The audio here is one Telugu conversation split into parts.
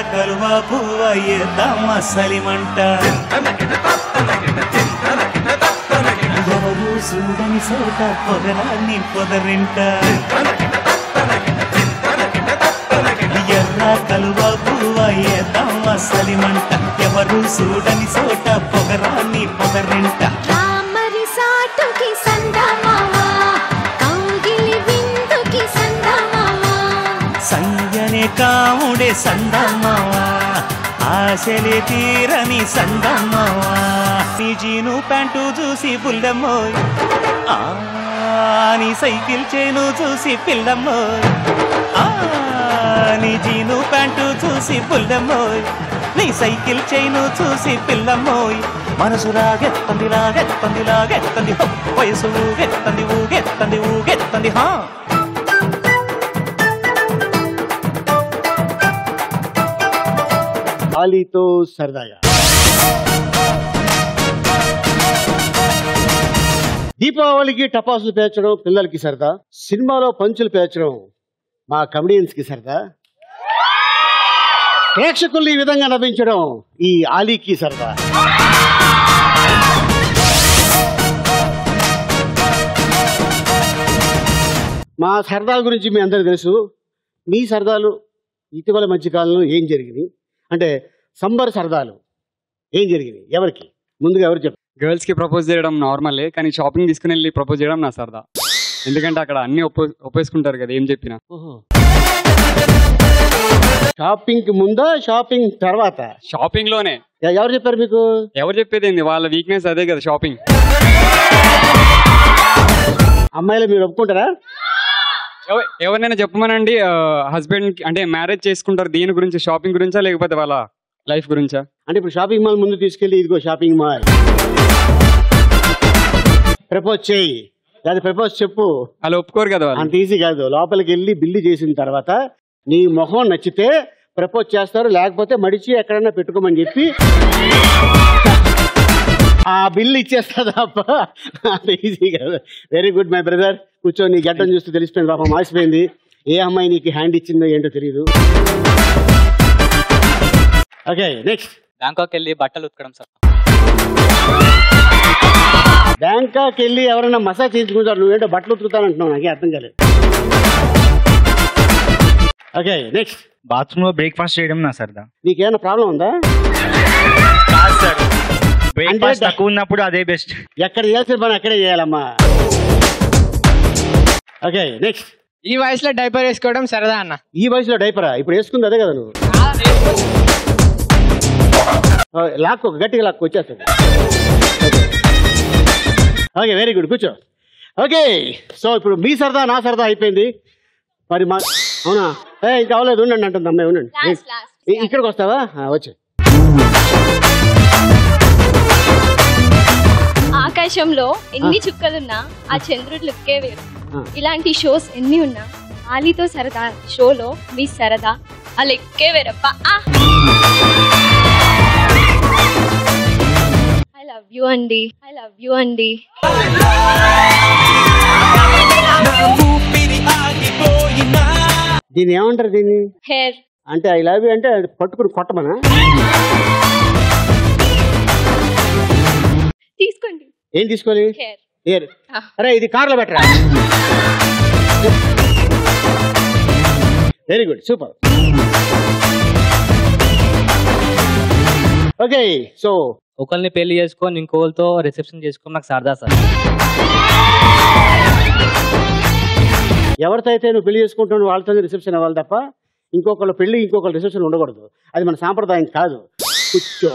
కలువ పువ్వ ఎద్దమ్మ సలిమంట ఎవరు చూడని సోట పొగరాన్ని పొదరింట ఎర్ర కలువ పువ్వ ఎద్దమ్మ సలిమంట ఎవరు చూడని సోట పొగరాన్ని పొదరింట రామరి సాటుకి సందమామ కౌగిలి విందుకి సందమామ సంజనే కాముడే సందమ్మవా ఆశలే తీరని సందమ్మవా నీ జీను ప్యాంటు చూసి పుల్లమ్మోయ్ ఆ, నీ సైకిల్ చేను చూసి పిల్లమ్మోయ్ ఆ, నీ జీను ప్యాంటు చూసి పుల్లమ్మోయ్ నీ సైకిల్ చైను చూసి పిల్లమ్మోయ్ మనసు లాగెత్తంది లాగెత్తంది లాగెత్తంది హో, వయసు ఊగెత్తంది ఊగెత్తంది ఊగెత్తంది హా ఆలీతో సరదాగా దీపావళికి టపాసులు పేర్చడం పిల్లలకి సరదా సినిమాలో పంచులు పేర్చడం మా కమెడియన్స్ కి సరదా ప్రేక్షకుల్ని ఈ విధంగా నవ్వించడం ఈ ఆలీకి సరదా మా సరదాల గురించి మీ అందరికీ తెలుసు మీ సరదాలు ఇటీవల మధ్యకాలంలో ఏం జరిగింది అంటే సంబర్ సరదాలు ఏం జరిగింది ఎవరికి ముందుగా ఎవరు చెప్పారు గర్ల్స్ కి ప్రపోజ్ చేయడం నార్మలే కానీ షాపింగ్ తీసుకుని వెళ్ళి ప్రపోజ్ చేయడం నా సరదా ఎందుకంటే అక్కడ అన్ని ఒప్ప ఒప్పేసుకుంటారు కదా ఏం చెప్పినా షాపింగ్ కి ముందా షాపింగ్ తర్వాత షాపింగ్ లోనే ఎ- ఎవరు చెప్పారు మీకు ఎవరు చెప్పేది ఏంది వాళ్ళ వీక్నెస్ అదే కదా షాపింగ్ అమ్మాయిలు మీరు ఒప్పుకుంటారా ఎవ- ఎవరినైనా చెప్పమనండి హస్బెండ్ అంటే మ్యారేజ్ చేసుకుంటారు దీని గురించి షాపింగ్ గురించా లేకపోతే వాళ్ళ లైఫ్ గురించా అంటే ఇప్పుడు షాపింగ్ మాల్ ముందు తీసుకెళ్ళి ఇదిగో షాపింగ్ మాల్ ప్రపోజ్ చేయి అది ప్రపోజ్ చెప్పు వాళ్ళు ఒప్పుకోరు కదా వాళ్ళు అంత ఈజీ కాదు లోపలికి వెళ్ళి బిల్లు చేసిన తర్వాత నీ మొహం నచ్చితే ప్రపోజ్ చేస్తారు లేకపోతే మడిచి ఎక్కడన్నా పెట్టుకోమని చెప్పి ఆ బిల్లు ఇచ్చేస్తా తప్ప అంత ఈజీ కాదు వెరీ గుడ్ మై బ్రదర్ కూర్చో నీ గడ్డం చూస్తే తెలిసిపోయింది పాపం మాసిపోయింది ఏ అమ్మాయి నీకు హ్యాండ్ ఇచ్చిందో ఏంటో తెలియదు ఓకే నెక్స్ట్ బ్యాంకాక్ వెళ్ళి బట్టలు ఉతకడం సార్ బ్యాంకాక్ వెళ్ళి ఎవరైనా మసాజ్ చేయించుకుంటారు నువ్వేంటో బట్టలు ఉతుకుతానంటున్నావు నాకే అర్థం కాలేదు ఓకే నెక్స్ట్ బాత్రూమ్ లో బ్రేక్ఫాస్ట్ చేయడం నా సరదా నీకేమైనా ప్రాబ్లం ఉందా కాదు సార్ బ్రేక్ఫాస్ట్ అంటే- తక్కువ ఉన్నప్పుడు అదే బెస్ట్ ఎక్కడ చేయాల్సిన పని అక్కడే చేయాలమ్మా ఓకే నెక్స్ట్ ఈ వయసులో డైపర్ వేసుకోవడం సరదా అన్న ఈ వయసులో డైపరా ఇప్పుడు వేసుకుంది అదే కదా నువ్వు ఆ, లాక్కో గట్టిగా లాక్కో వచ్చేస్తుంది ఓకే వెరీ గుడ్ కూర్చో ఓకే సో ఇప్పుడు మీ సరదా నా సరదా అయిపోయింది మరి మా అవునా ఏ ఇంకా అవ్వలేదు ఉండండి అంటుంది అమ్మాయి ఉండండి Last, last. ఇ- ఇక్కడికి వస్తావా ఆ, వచ్చే ఆకాశంలో ఎన్ని చుక్కలున్నా ఆ చంద్రుడి లుక్కే వేరు ఆ. ఇలాంటి షోస్ ఎన్ని ఉన్నా ఆలీతో సరదా షోలో మీ సరదా ఆ లెక్కే వేరప్ప ఐ లవ్ యూ అండి ఐ లవ్ యూ అండి దీన్ని ఏమంటారు దీన్ని హెయిర్ అంటే ఐ లవ్ యూ అంటే అది పట్టుకుని కొట్టమనా తీసుకోండి ఏం తీసుకోవాలి హెయిర్ ఏర్. అరే ఇది కార్లో పెట్టరా very good super okay so ఒకరిని పెళ్లి చేసుకొని ఇంకోరితో రిసెప్షన్ చేసుకొని నాకు సరదా సార్ ఎవరితో అయితే నువ్వు పెళ్లి చేసుకుంటున్నావు వాళ్ళతో రిసెప్షన్ అవ్వాలి తప్ప ఇంకొకళ్ళ పెళ్లి ఇంకొకళ్ళ రిసెప్షన్ ఉండకూడదు అది మన సాంప్రదాయం కాదు కూర్చో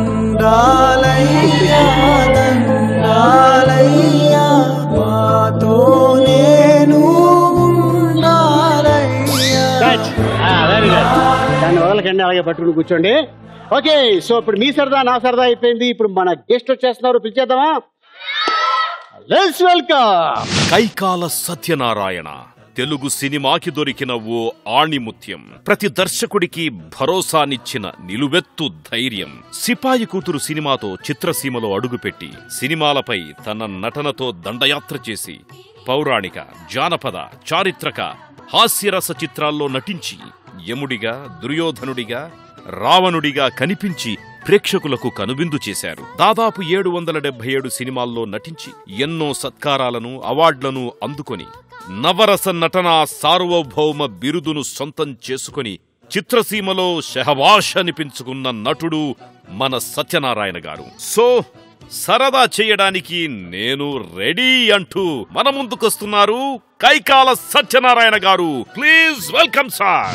వెరీ గుడ్ దాన్ని వదలకండి అలాగే పట్టుకుని కూర్చోండి ఓకే సో ఇప్పుడు మీ సరదా నా సరదా అయిపోయింది ఇప్పుడు మన గెస్ట్ వచ్చేస్తున్నారు పిలిచేద్దామా లెట్స్ వెల్కమ్ కైకాల సత్యనారాయణ తెలుగు సినిమాకి దొరికిన ఓ ఆణిముత్యం ప్రతి దర్శకుడికి భరోసానిచ్చిన నిలువెత్తు ధైర్యం సిపాయి కూతురు సినిమాతో చిత్రసీమలో అడుగుపెట్టి సినిమాలపై తన నటనతో దండయాత్ర చేసి పౌరాణిక జానపద చారిత్రక హాస్యరస చిత్రాల్లో నటించి యముడిగా దుర్యోధనుడిగా రావణుడిగా కనిపించి ప్రేక్షకులకు కనువిందు చేశారు దాదాపు ఏడు వందల డెబ్బై ఏడు సినిమాల్లో నటించి ఎన్నో సత్కారాలను అవార్డులను అందుకొని నవరస నటన సార్వభౌమ బిరుదును సొంతం చేసుకొని చిత్రసీమలో షహవాష్ అనిపించుకున్న నటుడు మన సత్యనారాయణ గారు సో సరదా చేయడానికి నేను రెడీ అంటూ మన ముందుకొస్తున్నారు కైకాల సత్యనారాయణ గారు ప్లీజ్ వెల్కమ్ సార్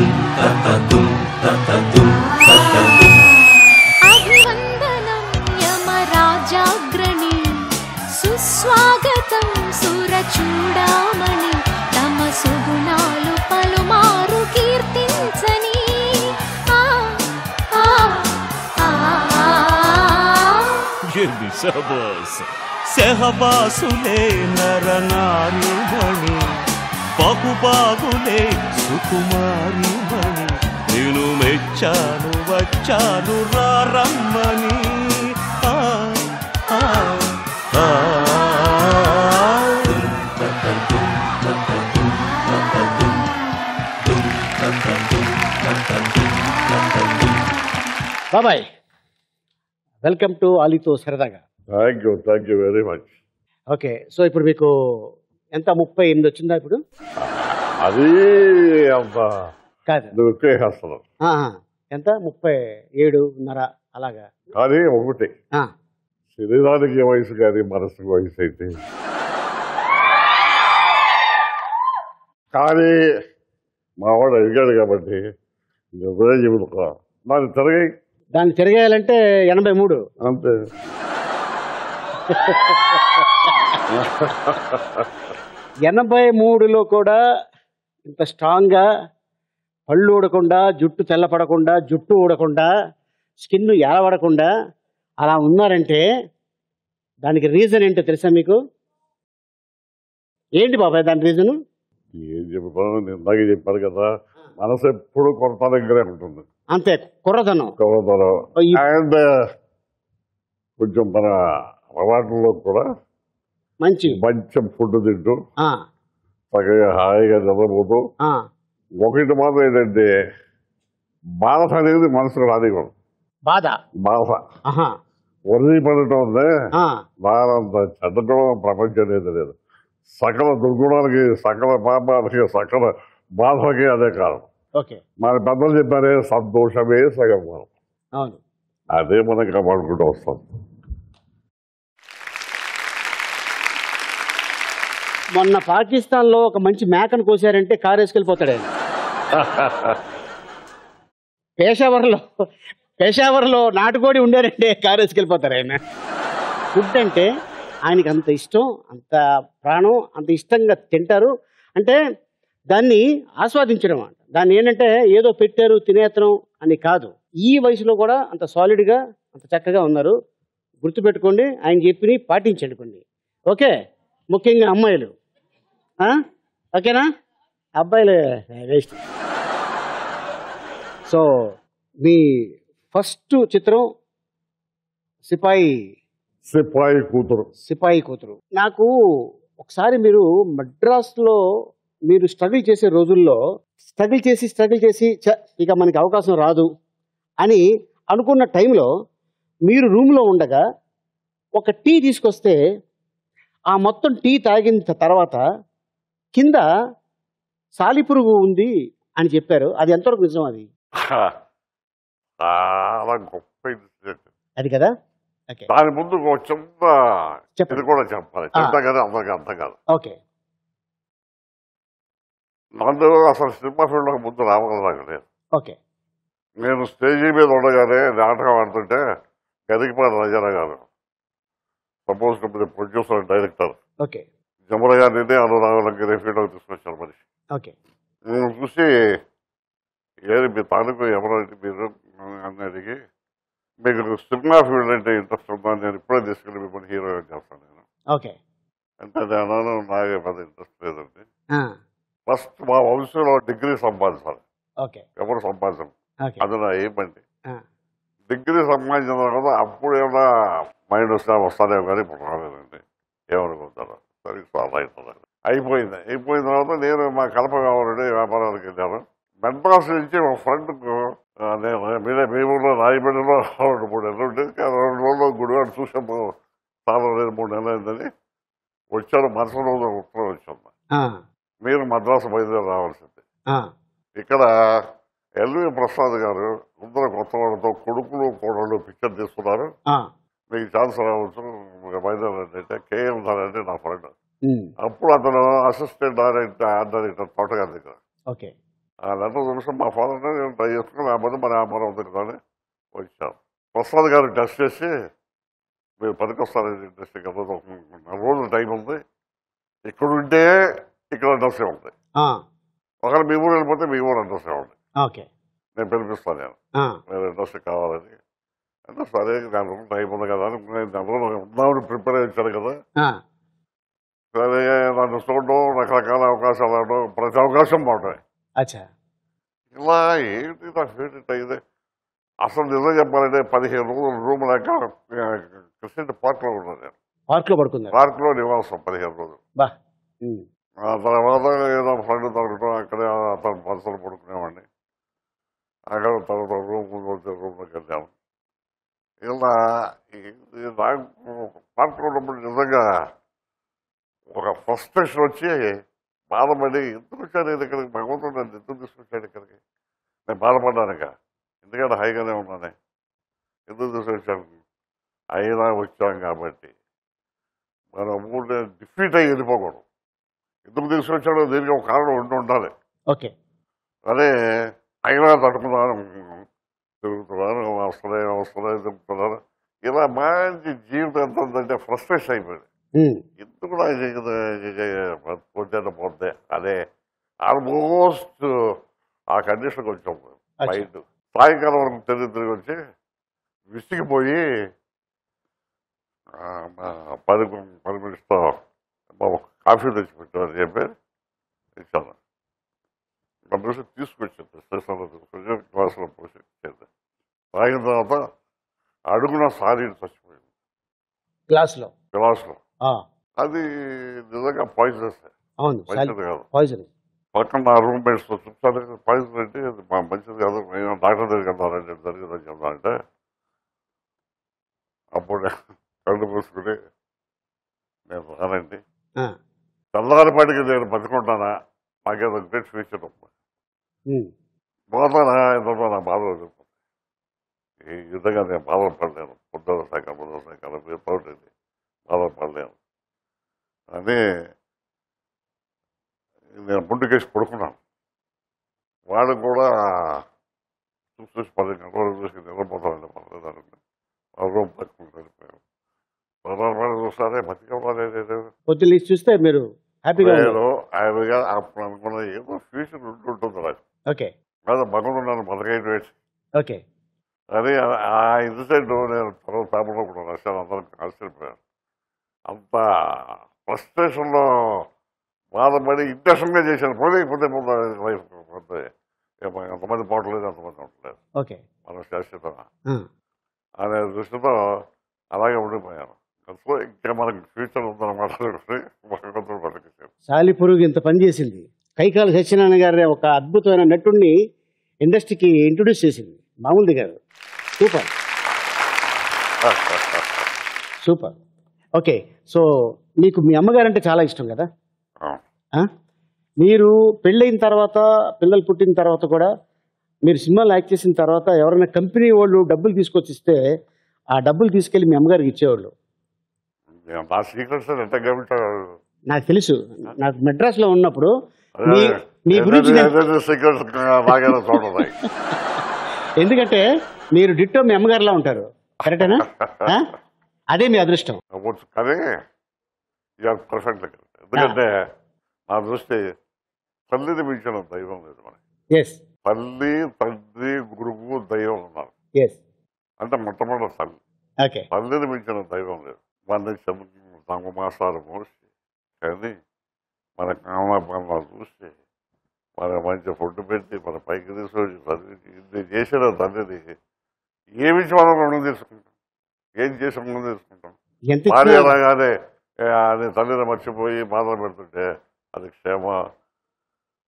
అభివందనం యమరాజాగ్రణి సుస్వాగతం సురచూడామణి తమ సుగుణాలు పలుమారు కీర్తించని ఆ, ఆ, ఆ, ఆ. ఎన్ని సహబాస్ సెహబాసులే నరనారిమణి బహుబాగులే సుకుమారి మణి నేను మెచ్చాను వచ్చాను రారమ్మని ఆ, ఆ, ఆ. బాబాయ్ వెల్కమ్ టు ఆలీతో సరదాగా thank you thank you very much okay so ఇప్పుడు మీకు ఎంత ముప్పై ఎనిమిది వచ్చిందా ఇప్పుడు అది అంత కాదు నువ్వు ఎక్కేసేస్తున్నావు ఆహా. ఎంత ముప్పై ఏడున్నర అలాగా కానీ ఒకటి ఆ, శరీరానికి వయసు కానీ మనసుకు వయసు అయితే కానీ మా వాడు అడిగాడు కాబట్టి నువ్వే చెబుతా మరి తిరగాయి దాన్ని తిరగేయాలంటే ఎనభై మూడు అంతే ఎనభై మూడులో కూడా ఇంత స్ట్రాంగ్గా పళ్ళు ఊడకుండా జుట్టు తెల్లపడకుండా జుట్టు ఊడకుండా స్కిన్ ఎలవడకుండా అలా ఉన్నారంటే దానికి రీజన్ ఏంటో తెలుసా మీకు ఏంటి బాబాయ్ దాని రీజను ఏం చెబుతాను నేను ఇందాక చెప్పాను కదా మనసు ఎప్పుడు కొరత దగ్గరే ఉంటుంది అంతే కుర్రదనం కొరతలో ఈ- అండ్ కొంచెం మన అలవాట్లలో కూడా మంచి మంచి ఫుడ్ తింటూ ఆ, చక్కగా హాయిగా నిద్రపోతూ ఆ, ఒకటి మాత్రం ఏంటంటే బాధ అనేది మనసుకు రానివ్వదు బాధ బాధ ఆహా వరి పడటం ఉందే ఆ, దానంత చెడ్డటం ప్రపంచం అనేది లేదు సకల దుర్గుణాలకి సకల పాపాలకి సకల బాధలకి అదే కారణం ఓకే మన పెద్దలు చెప్పారే సంతోషమే సగం మనం అవును అదే మనం కాపాడుకుంటూ వస్తాం మొన్న పాకిస్తాన్లో ఒక మంచి మేకను కోసారంటే కారు వేసుకెళ్ళిపోతాడు ఆయన పేషావర్లో పేషావర్లో నాటుకోడి ఉండారంటే కారు వేసుకెళ్ళిపోతారు ఆయన ఫుడ్ అంటే ఆయనకి అంత ఇష్టం అంత ప్రాణం అంత ఇష్టంగా తింటారు అంటే దాన్ని ఆస్వాదించడం అంట దాన్ని ఏంటంటే ఏదో పెట్టారు తినేతనం అని కాదు ఈ వయసులో కూడా అంత సాలిడ్గా అంత చక్కగా ఉన్నారు గుర్తుపెట్టుకోండి ఆయన చెప్పిని పాటించండి కొన్ని ఓకే ముఖ్యంగా అమ్మాయిలు ఆ? ఓకేనా అబ్బాయిలు వేస్ట్ సో మీ ఫస్ట్ చిత్రం సిపాయి సిపాయి కూతురు సిపాయి కూతురు నాకు ఒకసారి మీరు మద్రాస్లో మీరు స్ట్రగుల్ చేసే రోజుల్లో స్ట్రగుల్ చేసి స్ట్రగుల్ చేసి "ఛ, ఇక మనకి అవకాశం రాదు అని అనుకున్న టైంలో మీరు రూమ్లో ఉండగా ఒక టీ తీసుకొస్తే ఆ మొత్తం టీ తాగిన తర్వాత కింద సాలిపురుగు ఉంది అని చెప్పారు అది ఎంతవరకు నిజం అది చాలా గొప్ప ఇన్సిడెంట్ అది కదా ఓకే దాని ముందు ఒక చిన్న చెప్పండి. ఇది కూడా చెప్పాలి చెప్తా కదా అందరికి అర్థం కాదు ఓకే నన్ను అసలు సినిమా ఫీల్డ్కి ముందు రామకృష్ణ లేదు ఓకే నేను స్టేజీ మీద ఉండగానే నాటకం ఆడుతుంటే గదికిపాటి రజారా గారు suppose company producer director okay జమల గారిని అనురాగలకి ఫీల్డ్కి తీసుకొచ్చారు మనిషి ఓకే నేను చూసి ఏది మీ తాలూకు ఎవరంటే మీరు అని అడిగి మీకు సినిమా ఫీల్డ్ అంటే ఇంట్రెస్ట్ ఉందా నేను ఇప్పుడే తీసుకెళ్ళి మిమ్మల్ని హీరో చేస్తాను నేను ఓకే అంటే నేను అన్నాను నాకు పెద్ద ఇంట్రెస్ట్ లేదండి ఆ, ఫస్ట్ మా వంశంలో డిగ్రీ సంపాదించాలి ఓకే ఎవరు సంపాదించరు ఓకే అది నా ఏమండి ఆ, డిగ్రీ సంపాదించిన తర్వాత అప్పుడు ఏమన్నా మైండ్ వస్తా వస్తానేమో కానీ ఇప్పుడు రాలేదండి ఏమనుకుంటారు సరే సార్ రైట్ అన్నారు. అయిపోయింది అయిపోయిన తర్వాత నేను మా కలప కావాలంటే వ్యాపారానికి వెళ్ళాను మెడ్రాస్ నుంచి ఒక ఫ్రెండ్కు ఆ, నేను మీరే మీ ఊళ్ళో రాయబడిలో రెండు మూడు నెలలు ఉండేది కానీ రెండు రోజుల్లో గుడివాడ చూసాము చాలా లేదు మూడు నెలలు అయిందని వచ్చాను మరుసటి రోజు ఉత్తరం వచ్చాను ఆ, మీరు మద్రాసు బయలుదేరి రావాల్సింది ఆ, ఇక్కడ ఎల్వి ప్రసాద్ గారు అందరూ కొత్త వాళ్ళతో కొడుకులు కోడళ్ళు పిక్చర్ తీస్తున్నారు ఆ, మీకు ఛాన్స్ రావచ్చు బయలుదేరండి అంటే కేఎం సార్ అంటే నా ఫ్రెండ్ ఉమ్, అప్పుడు అతను అసిస్టెంట్ డైరెక్టర్ ఆర్ట్ డైరెక్టర్ తోటగారి దగ్గర ఓకే ఆ లెటర్ చూసి మా ఫాదర్ని నేను ట్రై చేసుకుని లేకపోతే మన అమ్మారావు దగ్గర వచ్చాను ప్రసాద్ గారు టెస్ట్ చేసి మీరు పనికొస్తారని ఇండస్ట్రీ కదా ఒక నెల రోజులు టైం ఉంది ఇక్కడ ఉంటే ఇక్కడ అడ్రస్సే ఉంది ఆ, ఒకవేళ మీ ఊరు వెళ్ళిపోతే మీ ఊరు అడ్రస్సే ఉంది ఓకే నేను పిలిపిస్తాను నేను ఆ, మీరు ఇండస్ట్రీ కావాలని అంటే సరే నెల రోజులు టైం ఉంది కదా అని నేను నెల రోజులు ఉందామని ప్రిపేర్ అయ్యి వచ్చాను కదా ఆ, సరే నన్ను చూడడం రకరకాల అవకాశాలు రావడం ప్రతి అవకాశం బాగుంటాయి అచ్చా ఇలా ఏంటి నా ఫేవరెట్ అయింది అసలు నిజం చెప్పాలంటే పదిహేను రోజులు రూమ్ లేక క్రిస్టియన్ పార్క్లో ఉన్నాను నేను పార్క్లో పడుకున్నారు పార్క్లో నివాసం పదిహేను రోజులు బా ఉమ్, ఆ తర్వాత ఏదో ఫ్రెండ్ దొరకటం అక్కడే అతను మనసులు పడుకునేవాడిని అక్కడ తర్వాత రూమ్ రూమ్లోకి వెళ్ళాము ఇలా ఇది నాకు పార్క్లో ఉన్నప్పుడు నిజంగా ఒక ఫ్రస్ట్రేషన్ వచ్చి బాధపడి ఎందుకు వచ్చాను నేను ఇక్కడికి భగవంతుడు నన్ను ఎందుకు తీసుకొచ్చాడు ఇక్కడికి నేను బాధపడ్డాను ఇక ఎందుకంటే హైగానే ఉన్నానే ఎందుకు తీసుకొచ్చాను అయినా వచ్చాం కాబట్టి మనం ఊళ్ళో డిఫీట్ అయ్యి వెళ్ళిపోకూడదు ఎందుకు తీసుకొచ్చాడో దీనికి ఒక కారణం ఉండి ఉండాలి ఓకే అదే అయినా తట్టుకున్నాను తిరుగుతున్నాను వస్తున్నాయి వస్తున్నాయి తిరుగుతున్నాను ఇలా మంచి జీవితం ఎంత ఉందంటే ఫ్రస్ట్రేషన్ అయిపోయింది ఉమ్, ఎందుకు నాకు చేయదు పొద్దున్న పోతే అదే ఆల్మోస్ట్ ఆ కండిషన్కి వచ్చాం నైట్ సాయంకాలం వరకు తిరిగి తిరిగి వచ్చి విసిగిపోయి ఆ, మా పని పని మినిస్తో కాఫీ తెచ్చి పెట్టామని చెప్పి ఇచ్చాను మా మినిస్టర్ తీసుకొచ్చింది స్టేషన్లో తీసుకొచ్చి క్లాసులో పోసి ఇచ్చింది తాగిన తర్వాత అడుగున సారీ చచ్చిపోయింది గ్లాస్లో క్లాస్లో ఆ, అది నిజంగా పాయిజనస్ అవును మంచిది కాదు పాయిజన్ పక్కన నా రూమ్మేట్స్ చూస్తాను పాయిజన్ అంటే అది మా మంచిది కాదు నేను డాక్టర్ దగ్గరికి వెళ్తానంటే జరిగిందని చెప్తానంటే అప్పుడు కళ్ళు మూసుకుని నేను రానండి ఆ, తెల్లారిపాటికి నేను బతుకుంటానా నాకేదో గ్రేట్ ఫ్యూచర్ ఉంది ఉమ్, పోతానా ఎంతో నా బాధ వదిలిపోతుంది ఈ విధంగా నేను బాధపడలేను పొద్దున సాయంకాలం పొద్దున సాయంకాలం మీతో బాధపడలేను అని నేను ముందుకేసి పడుకున్నాను వాడు కూడా చూసి చూసి పది గంటలు చూసి నిద్రపోతానండి పర్లేదండి మా రూమ్ పక్కన వెళ్ళిపోయాను పదహారు చూస్తారే బతికవ్వాలి నేను పొద్దున్న లేచి చూస్తే మీరు హ్యాపీగా ఉన్నారు నేను ఆయనగా అప్పుడు అనుకున్న ఏదో ఫ్యూచర్ ఉంటుంటుంది నాకు ఓకే కాదు భగవంతుడు నన్ను బతకైన వేసి ఓకే అది ఆ- ఆ ఇన్సిడెంట్ నేను తర్వాత పేపర్లో కూడా రాశాను అందరం ఆశ్చర్యపోయాను అంత ఫ్రస్ట్రేషన్లో బాధపడి ఇంటెన్షన్గా చేశాను పోతే పోతే పోతే లైఫ్ పోతే ఏమో ఎంతమంది పోవట్లేదు ఎంతమంది ఉండలేదు ఓకే మనం శాశ్వతంగా ఆ, అనే దృష్టితో అలాగే ఉండిపోయాను సో ఇంకా మనకి ఫ్యూచర్ ఉందన్నమాట భగవంతుడు బతికించాడు సాలి పురుగు ఇంత పని చేసింది కైకాల సత్యనారాయణ గారి ఒక అద్భుతమైన నటుడిని ఇండస్ట్రీకి ఇంట్రొడ్యూస్ చేసింది మామూలుది గారు సూపర్ సూపర్ ఓకే సో మీకు మీ అమ్మగారు అంటే చాలా ఇష్టం కదా ఆ? మీరు పెళ్ళైన తర్వాత పిల్లలు పుట్టిన తర్వాత కూడా మీరు సినిమాలో యాక్ట్ చేసిన తర్వాత ఎవరైనా కంపెనీ వాళ్ళు డబ్బులు తీసుకొచ్చి ఇస్తే ఆ డబ్బులు తీసుకెళ్ళి మీ అమ్మగారికి ఇచ్చేవాళ్ళు నా సీక్రెట్స్ ఎంత గమనించాడు నాకు తెలుసు నాకు మెడ్రాస్లో ఉన్నప్పుడు మీ మీ గురించి నేను- సీక్రెట్స్ బాగా చూడాలి ఎందుకంటే మీరు డిట్టో మీ అమ్మగారిలా ఉంటారు కరెక్టేనా ఆ? అదే మీ అదృష్టం అవ్వచ్చు కానీ ఇవాళ పర్ఫెక్ట్ ఎందుకంటే నా దృష్టి తల్లిని మించిన దైవం లేదు మనకి ఎస్ తల్లి తండ్రి గురువు దైవం ఉన్నారు ఎస్ అంటే మొట్టమొదటి తల్లి ఓకే తల్లిని మించిన దైవం లేదు మన తమ మాసాలు మోసి కానీ మన కామపాలను చూసి మన మంచి ఫుడ్ పెట్టి మన పైకి తీసుకొచ్చి చదివించి ఇది చేసిన తల్లిని ఏమిచ్చి మనం రుణం తీసుకుంటాం ఏం చేసి రుణం తీసుకుంటాం ఎంత భార్య ఇచ్చినా- రాగానే ఏ, అది తల్లిని మర్చిపోయి బాధలు పెడుతుంటే అది క్షేమ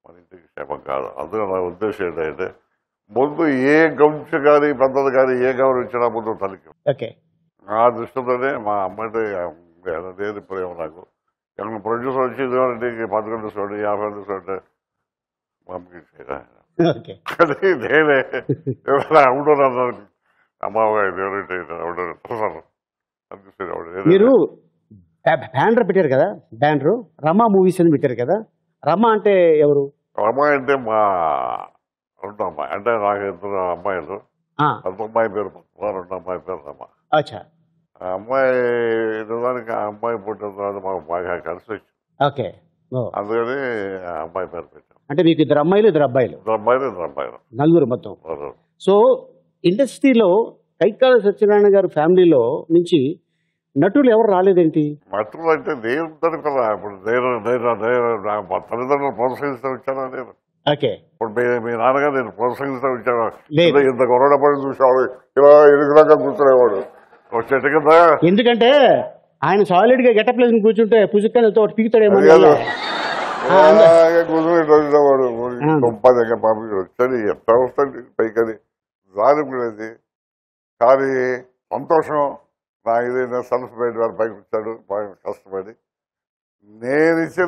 మన ఇంటికి క్షేమం కాదు అందులో నా ఉద్దేశం ఏంటంటే ముందు ఏ గంశ కానీ పెద్దది కానీ ఏ గౌరవించినా ముందు తల్లికి ఓకే ఆ దృష్టితోనే మా అమ్మాయితో లేదు ప్రేమ నాకు ఏమైనా ప్రొడ్యూసర్ వచ్చి ఇదివరకు పదకొండు చూడండి యాభై చూడండి పంపించేదా ఓకే అది నేనే ఎవరైనా అవుడో అన్నారు అమ్మాయి ఎవరైతే అవుడో అనిపిస్తుంది అవుడు మీరు బ్యానర్ పెట్టారు కదా బ్యానర్ రమా మూవీస్ అని పెట్టారు కదా రమ అంటే ఎవరు అమ్మాయి అంటే మా రెండు అమ్మాయి అంటే నాకు ఇద్దరు అమ్మాయిలు ఆ, పెద్ద అమ్మాయి పేరు పద్మ రెండు అమ్మాయి పేరు రమ్మ అచ్చా ఆ అమ్మాయి నిజానికి ఆ అమ్మాయి పుట్టిన తర్వాత మాకు బాగా కలిసి వచ్చింది ఓకే ఓ అందుకని ఆ అమ్మాయి పేరు పెట్టాం అంటే మీకు ఇద్దరు అమ్మాయిలు ఇద్దరు అబ్బాయిలు ఇద్దరు అమ్మాయిలు ఇద్దరు అమ్మాయిలు నలుగురు మొత్తం వారు సో ఇండస్ట్రీలో కైకాల సత్యనారాయణ గారి ఫ్యామిలీలో నుంచి నటులు ఎవరు రాలేదేంటి మట్టులు అంటే నేను ఉంటాను కదా ఇప్పుడు నేను నేను నేను నా మా తల్లిదండ్రులు ప్రోత్సహిస్తూ వచ్చానా నేను ఓకే ఇప్పుడు మీ మీ నాన్నగారు నేను ప్రోత్సహిస్తూ వచ్చాను లేదు. ఇంత- ఇంత గొడవ పడి చూసేవాడు ఇలా ఇరుగులాగా కూర్చునేవాడు ఒక చెట్టు కింద ఎందుకంటే ఆయన సాలిడ్ గా గెటప్ లేదని కూర్చుంటే పుసుక్కలతో ఒకటి పీకుతాడేమో అని అడిగాడు. ఆ, అందరూ- అలాగే కూర్చుని చూసేవాడు ఆ. గొప్ప దగ్గర పంపి వచ్చాడు ఎంత వస్తుంది పైకని జాలిపడేది కానీ సంతోషం నా ఇది సెల్ఫ్ మేడ్ వారు పైకి వచ్చాడు బాగా కష్టపడి నేను ఇచ్చిన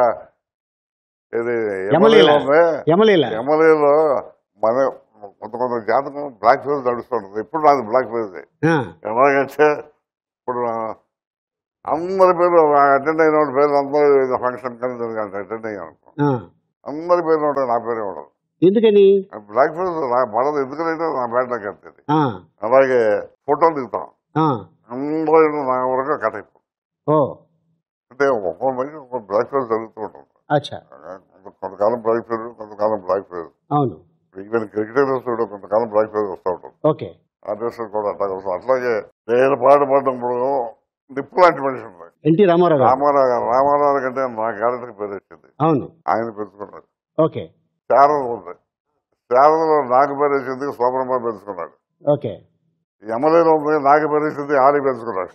ఇది యమలీల. ఎమ్మెల్యేలో యమలీల ఎమ్మెల్యేలో మన కొంత కొంత జాతకం బ్లాక్ ఫేజ్ నడుస్తుంటుంది ఇప్పుడు నాది బ్లాక్ ఫేజ్ ఆ, ఎలాగంటే ఇప్పుడు అందరి పేరు అటెండ్ అయిన వాళ్ళ పేరు అందరూ ఫంక్షన్ కానీ అటెండ్ అయ్యాను ఆ. అందరి పేరు ఉంటాయి నా పేరే ఉండదు ఎందుకని బ్లాక్ ఫేజ్ నా పడదు ఎందుకంటే నా బ్యాడ్ నాకు వస్తుంది ఆ, అలాగే ఫోటోలు దిగుతాం ఆ, అందరూ నా వరకు కట్ అయిపోతుంది ఓ అంటే ఒక్కో మనిషి ఒక బ్లాక్ ఫేజ్ జరుగుతూ ఉంటుంది అచ్చా కొంత- కొంతకాలం బ్లాక్ ఫేజ్ కొంతకాలం బ్లాక్ ఫేజ్ అవును ఈవెన్ క్రికెటర్స్ కూడా కొంతకాలం బ్లాక్ ఫేజ్ వస్తూ ఉంటుంది ఓకే ఆర్టిస్టులు కూడా అట్లా వస్తాం అట్లాగే నేను పాట పాడినప్పుడు నిప్పు లాంటి మనిషి ఉన్నాయి ఎన్టీ రామారావు గారు రామారావు గారు రామారావు కంటే నా క్యారెక్టర్ పేరు వచ్చింది అవును ఆయన పెంచుకున్నాడు ఓకే శారద ఉంది శారదలో నాకు పేరు వచ్చింది సోమరమ్మ పెంచుకున్నాడు ఓకే యమలేలో ఉంది నాకు పేరు వచ్చింది ఆడి పెంచుకున్నాడు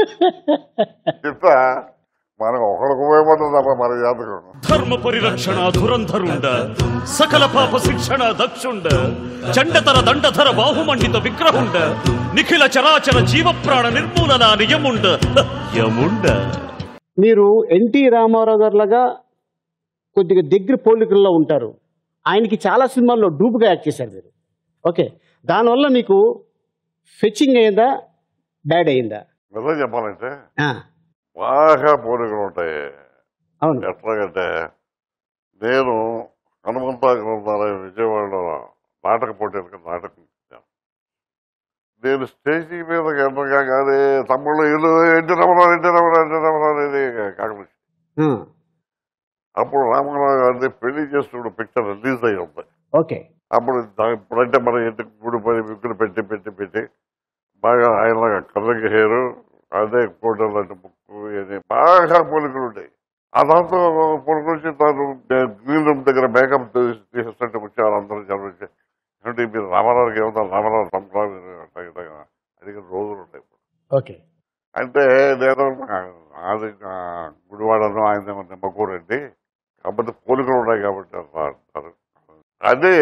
ఇట్లా మనకు ఒకరికి ఉపయోగపడుతుంది తప్ప మన జాతకం ధర్మ పరిరక్షణ ధురంధరుండ సకల పాప శిక్షణ దక్షుండ చండతర దండధర బాహుమండిత విగ్రహుండ నిఖిల చరాచర జీవప్రాణ నిర్మూలన నియముండ యముండ మీరు ఎన్టీ రామారావు గారు లాగా కొద్దిగా దగ్గర పోలికల్లో ఉంటారు ఆయనకి చాలా సినిమాల్లో డూప్గా యాక్ట్ చేశారు మీరు ఓకే దానివల్ల మీకు ఫెచ్చింగ్ అయిందా బ్యాడ్ అయిందా నిజం చెప్పాలంటే ఆ, బాగా పోలికలు ఉంటాయి అవును ఎట్లాగంటే నేను హనుమంతాగ్రంథాలయం విజయవాడలో నాటక పోటీలకు నాటకం ఇచ్చాను నేను స్టేజీ మీద ఎన్నగా కానీ తమ్ముళ్ళు ఇల్లు NT Ramarao NT Ramarao NT Ramarao అనేది కాకుండా ఆ, అప్పుడు రామారావు గారిని పెళ్లి చేస్తున్న పిక్చర్ రిలీజ్ అయ్యి ఉంది ఓకే అప్పుడు దా- ఇప్పుడంటే మన ఇంటికి గుడి పని విక్కులు పెట్టి పెట్టి పెట్టి బాగా ఆయన కర్రకి హేరు అదే కోటలు అంటే ముక్కు ఇది బాగా పోలికలు ఉంటాయి ఆ దాంతో పొడుకు వచ్చి తాను గ్రీన్ రూమ్ దగ్గర మేకప్ తీసేస్తుంటే వచ్చారు అందరూ జనం వచ్చి ఏంటి మీరు రామారావుకి ఏమన్నా రామారావు సంప్రాలు అడిగిన రోజులు ఉంటాయి ఓకే అంటే నేను అది ఆ, గుడివాడను ఆయన నిమ్మకూరండి కాకపోతే పోలికలు ఉన్నాయి కాబట్టి అట్లా అంటారు అదే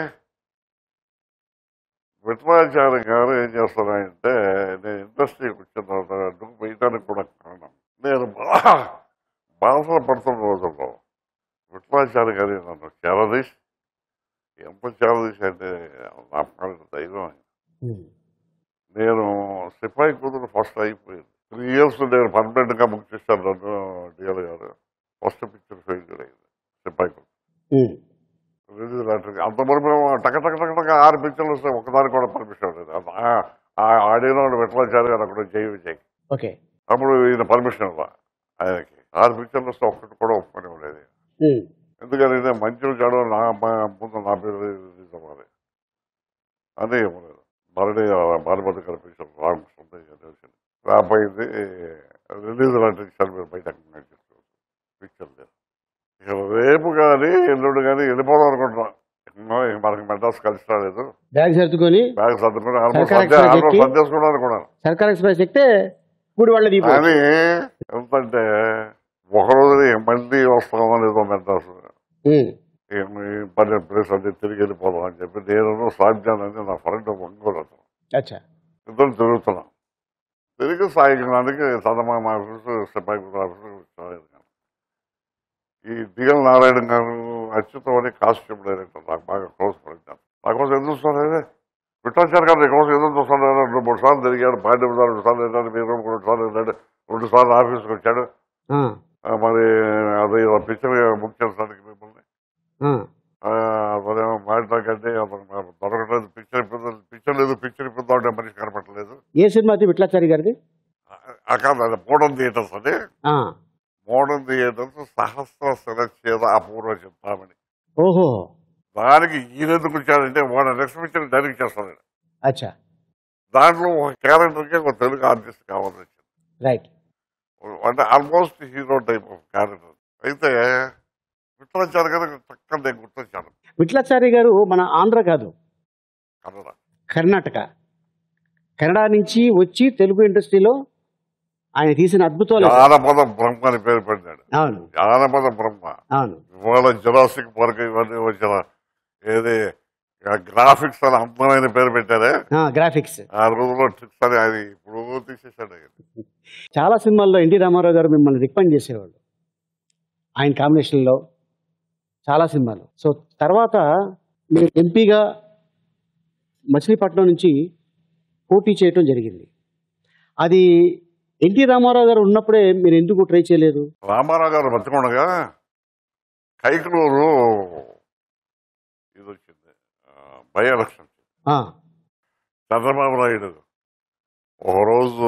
విఠలాచార్య గారు ఏం చేస్తున్నారంటే నేను ఇండస్ట్రీకి వచ్చిన తర్వాత అడ్డుకు వేయడానికి కూడా కారణం నేను బాగా బాధలు పడుతున్న రోజుల్లో విఠలాచార్య గారు నన్ను చేరదీసి ఎంత చేరదీసి అంటే నా పాలిట దైవం ఆయన. ఉమ్, నేను సిపాయి కూతురు ఫస్ట్ అయిపోయింది త్రీ ఇయర్స్ నేను పర్మనెంట్ గా బుక్ చేశాను నన్ను డిఎల్ గారు ఫస్ట్ పిక్చర్ ఫెయిల్ అయింది సిపాయి కూతురు ఉమ్, రిలీజ్ లాటరీ అంత వరకు టక టక టక టక ఆరు పిక్చర్లు వస్తే ఒకదానికి కూడా పర్మిషన్ లేదు ఆ- ఆ ఆడియో విఠలాచారి గారు అక్కడ జై విజయ్ ఓకే అప్పుడు ఈయన పర్మిషన్ ఇవ్వ ఆయనకి ఆరు పిక్చర్లు వస్తే ఒక్కటి కూడా ఒప్పుకొని ఉండేది ఉమ్, ఎందుకంటే మంచి చెడు నా అమ్మాయి ముందు నా పేరు రిలీజ్ అవ్వాలి అదే ఇవ్వలేదు మరణి భారపతి కనిపించారు రామకృష్ణ తెలిసింది రాపోయింది రిలీజ్ లాంటి ఇచ్చారు మీరు బయట పిక్చర్ లేదు ఇక రేపు కానీ ఎల్లుండి కానీ వెళ్ళిపోదాం అనుకుంటున్నాం ఏమో, ఇక మనకి మెడ్రాస్ కలిసి రాలేదు బ్యాగ్ సర్దుకొని బ్యాగ్ సర్దుకుని సర్కార్ ఎక్స్ప్రెస్ ఆల్మోస్ట్ ఎక్కి? సర్దేసుకున్నాను అనుకున్నాను సర్కార్ ఎక్స్ప్రెస్ ఎక్కితే గుడి వాళ్ళ దీపం కానీ ఎంతంటే ఒక రోజు మళ్ళీ వస్తామో లేదో మెడ్రాస్ ఉమ్, ఏమి పని ప్లేస్ అన్ని తిరిగి వెళ్ళిపోదాం అని చెప్పి నేను సాధ్యాన్ని నా ఫ్రెండ్ ఒంగోలు అతను అచ్చా ఇద్దరు తిరుగుతున్నాం తిరిగి సాయంకాలానికి చందమామ ఆఫీసు సిపాయి ఆఫీసు ఈ డిఎల్ నారాయణ గారు అచ్యుతం అని కాస్ట్యూమ్ డైరెక్టర్ నాకు బాగా క్లోజ్ ఫ్రెండ్ నా కోసం ఎందుకు చూస్తాను విఠాచార్ గారు నీ కోసం ఎందుకు చూస్తాను రెండు మూడు సార్లు తిరిగాడు పాండ్య రెండు సార్లు వెళ్ళాడు మీరు రెండు సార్లు వెళ్ళాడు రెండు సార్లు ఆఫీస్కి వచ్చాడు ఆ, ఆ, మరి అది పిక్చర్ బుక్ చేస్తానికి మిమ్మల్ని ఆ, ఆ, అతనేమో మాట్లాడకండి అతను నాకు దొరకట్లేదు పిక్చర్ ఇప్పిద్దాం పిక్చర్ లేదు పిక్చర్ ఇప్పిద్దాం అంటే మనిషి కనపడలేదు ఏ సినిమా అది విట్లాచారి గారిది ఆ కాదు అది మోడర్న్ థియేటర్స్ అని ఆ, మోడర్న్ థియేటర్స్ సహస్ర శిరచ్ఛేద అపూర్వ చెప్తామని ఓహో దానికి ఈయన ఎందుకు వచ్చాడంటే వాడు నెక్స్ట్ పిక్చర్ డైరెక్ట్ చేస్తాడు ఆయన. అచ్చా దాంట్లో ఒక క్యారెక్టర్కి ఒక తెలుగు ఆర్టిస్ట్ కావాల్సి వచ్చింది రైట్ అంటే almost hero type of character అయితే విఠలాచార్య గారు చక్కగా నేను గుర్తొచ్చాను విట్లాచారి గారు మన ఆంధ్ర కాదు కన్నడ కర్ణాటక కన్నడ నుంచి వచ్చి తెలుగు ఇండస్ట్రీలో ఆయన తీసిన అద్భుతాలు జానపద బ్రహ్మ అని పేరు పెట్టాడు అవును జానపద బ్రహ్మ అవును ఇవాళ జురాసిక్ పార్క్ ఇవన్నీ వచ్చిన ఏది గ్రాఫిక్స్ అని అందమైన పేరు పెట్టారే గ్రాఫిక్స్ ఆ రోజుల్లో ట్రిక్స్ అని అది ఇప్పుడు తీసేసాడు ఆయన. చాలా సినిమాల్లో ఎన్టీ రామారావు గారు మిమ్మల్ని రికమెండ్ చేసేవాళ్ళు ఆయన కాంబినేషన్లో చాలా సినిమాలు సో తర్వాత మీరు ఎంపీగా మచిలీపట్నం నుంచి పోటీ చేయటం జరిగింది అది ఎన్టీ రామారావు గారు ఉన్నప్పుడే మీరు ఎందుకు ట్రై చేయలేదు రామారావు గారు బతికుండగా కైకలూరు ఇది వచ్చింది బై ఎలక్షన్ ఆ, చంద్రబాబు నాయుడు ఒక రోజు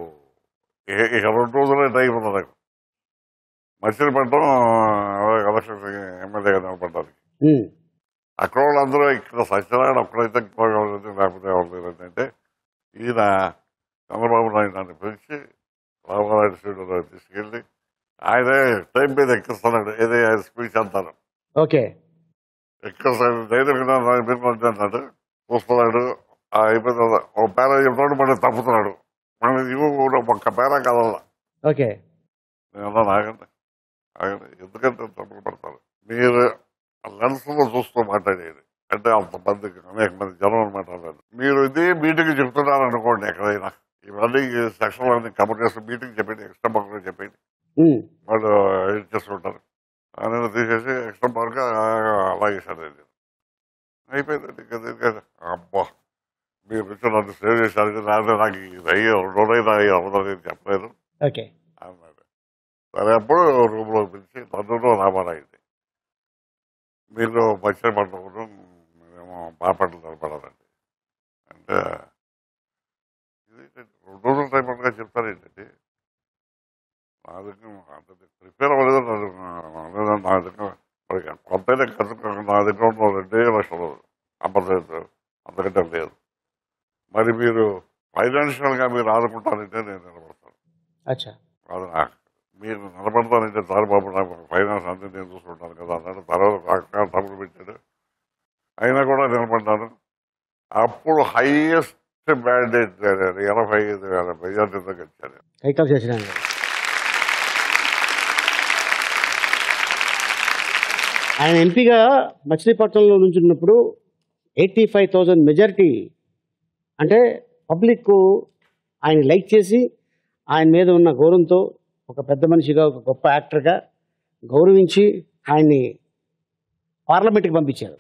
ఇక ఇక రెండు రోజులే టైం ఉంది నాకు మచిలీపట్నం ఎలక్షన్ ఎమ్మెల్యేగా నిలబడ్డానికి ఉమ్, అక్కడ వాళ్ళందరూ ఇక్కడ సత్యనారాయణ ఒక్కడైతే పోగలదు లేకపోతే ఎవరు లేరు అంటే ఈయన చంద్రబాబు నాయుడు నన్ను పిలిచి రామారాయుడు స్టూడియోలో తీసుకెళ్ళి ఆయనే టైం మీద ఎక్కిస్తున్నాడు ఏదే ఆయన స్పీచ్ అంటారు ఓకే ఎక్కిస్తాడు ధైర్యంగా దాని మీద మంచి అన్నాడు చూస్తున్నాడు ఆ అయిపోయిన తర్వాత ఒక పేర చెప్తాడు మళ్ళీ తప్పుతున్నాడు మళ్ళీ ఇవ్వ కూడా ఒక్క పేర కదల్లా ఓకే నేను అన్నాను ఆగండి ఆగండి ఎందుకంటే తప్పులు పడతారు మీరు లెన్స్లో చూస్తూ మాట్లాడేది అంటే అంతమందికి అనేక మంది జనం మాట్లాడారు మీరు ఇదే మీటింగ్ చెప్తున్నారు అనుకోండి ఎక్కడైనా ఇవన్నీ సెక్షన్ అన్ని కవర్ చేసి మీటింగ్ చెప్పండి ఎక్స్ట్రా మార్క్ చెప్పండి ఉమ్, వాళ్ళు ఎడిట్ చేసుకుంటారు నేను తీసేసి ఎక్స్ట్రా మార్క్ అలాగే సార్ నేను అయిపోయిందండి ఇంకా దీనికి అబ్బా మీరు వచ్చి నన్ను సేవ్ చేశారు నాదే నాకు ఇది అయ్యి రెండోనైనా అయ్యి అవుతుందని చెప్పలేదు ఓకే అన్నాడు సరే అప్పుడు రూమ్లో పిలిచి నన్ను రామారాయింది మీరు మత్స్యపట్నం మేమేమో బాపట్ల నిలబడాలండి అంటే ఇది రెండు రోజుల టైం ఉండగా చెప్తారు ఏంటండి నా దగ్గర అంత ప్రిపేర్ అవ్వలేదు నా దగ్గర- నా దగ్గర మరి కొంతైనా ఖర్చు నా దగ్గర ఉన్న రెండే లక్షలు అమ్మలేదు అంతకంటే లేదు మరి మీరు ఫైనాన్షియల్గా మీరు ఆదుకుంటారంటే నేను నిలబడతాను అచ్చా అది నాకు మీరు నిలబడతానంటే చాలు బాబు నాకు ఫైనాన్స్ అంతా నేను చూసుకుంటాను కదా అన్నాడు తర్వాత అక్కడ డబ్బులు పెట్టాడు అయినా కూడా నిలబడ్డాను అప్పుడు హైయెస్ట్ మ్యాండేట్ ఎనభై ఐదు వేల మెజార్టీతో గెలిచాను కైకాల్ చేసిన ఆయన ఎంపీగా మచిలీపట్నంలో నుంచున్నప్పుడు ఎయిటీ ఫైవ్ థౌజండ్ మెజారిటీ అంటే పబ్లిక్ ఆయన లైక్ చేసి ఆయన మీద ఉన్న గౌరవంతో ఒక పెద్ద మనిషిగా ఒక గొప్ప యాక్టర్గా గౌరవించి ఆయన్ని పార్లమెంట్కి పంపించారు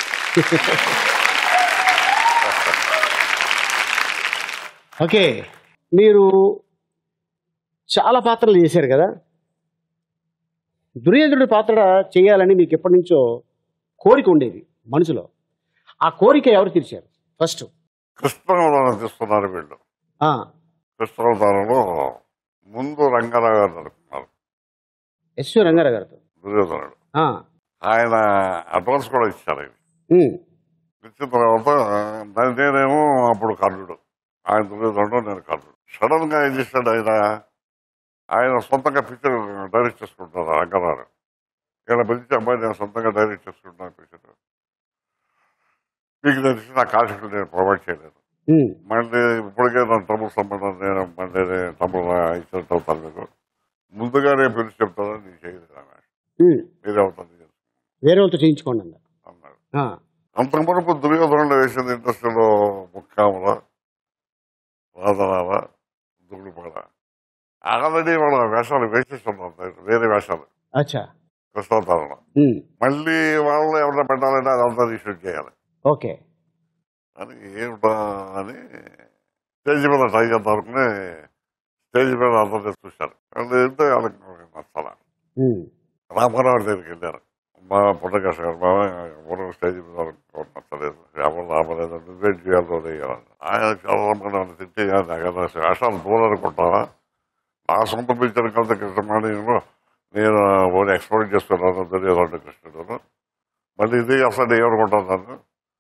ఓకే మీరు చాలా పాత్రలు చేశారు కదా దుర్యోధనుడి పాత్ర చేయాలని మీకు ఎప్పటి నుంచో కోరిక ఉండేది మనసులో ఆ కోరిక ఎవరు తీర్చారు ఫస్ట్ కృష్ణావతారం తీస్తున్నారు వీళ్ళు కృష్ణావతారంలో ముందు రంగారావు గారు నడుపుతున్నారు ఎస్ రంగారావు గారితో దుర్యోధనుడు ఆ, ఆయన అడ్వాన్స్ కూడా ఇచ్చారు ఆయన ఉమ్, ఇచ్చిన తర్వాత దాని నేనేమో అప్పుడు కర్ణుడు ఆయన దుర్యోధనుడు నేను కర్ణుడు సడన్ గా ఏం చేశాడు ఆయన ఆయన సొంతంగా పిక్చర్ డైరెక్ట్ చేసుకుంటున్నారు రంగారావు ఇక్కడ పిలిచి అమ్మాయి నేను సొంతంగా డైరెక్ట్ చేసుకుంటున్నాను పిక్చర్ మీకు తెలిసి నా కాన్సెప్ట్ నేను ప్రొవైడ్ చేయలేదు ఉమ్, మళ్ళీ ఇప్పటికే నా తమ్ముడు సంబంధం నేను మళ్ళీ నేను తమ్ముడు ఇచ్చినట్టు అవుతాను మీకు ముందుగానే పిలిచి చెప్తానని నేను చేయలేదు ఆమె ఉమ్, మీరే అవుతుంది వేరే వాళ్ళతో చేయించుకోండి అన్నారు అన్నాడు ఆ, అంతకుమునుపు దుర్యోధనుడు వేసింది ఇండస్ట్రీలో ముక్కాముల రాధనాల దుగుడుపాడ ఆల్రెడీ వాళ్ళ వేషాలు వేసేస్తున్నాం వేరే వేషాలు అచ్చా కృష్ణావతారణ ఉమ్, మళ్ళీ వాళ్ళు ఎవరైనా పెట్టాలంటే అదంతా రీషూట్ చేయాలి ఓకే అని ఏమిటా అని స్టేజ్ మీద ట్రై చేద్దాం అనుకుని స్టేజ్ మీద అందరూ చూశారు వాళ్ళు వెళ్తే వాళ్ళకి నచ్చాల ఉమ్, రామారావు దగ్గరికి వెళ్ళారు మా పుట్టకృష్ణ గారు బాబా ఎవరు స్టేజ్ మీద వాళ్ళకి నచ్చలేదు ఎవరు రామలేదు నువ్వేం చేయాలో చేయాలని ఆయన చాలా రమ్మని తిట్టి నాకు వేషాలు దూరం అనుకుంటావా నా సొంత పిక్చర్ కలిత కృష్ణమాణి నేను ఓన్ ఎక్స్ప్లోర్ చేస్తున్నాను దుర్యోధన కృష్ణుడు మళ్ళీ ఇది అసలు ఏమనుకుంటాను నన్ను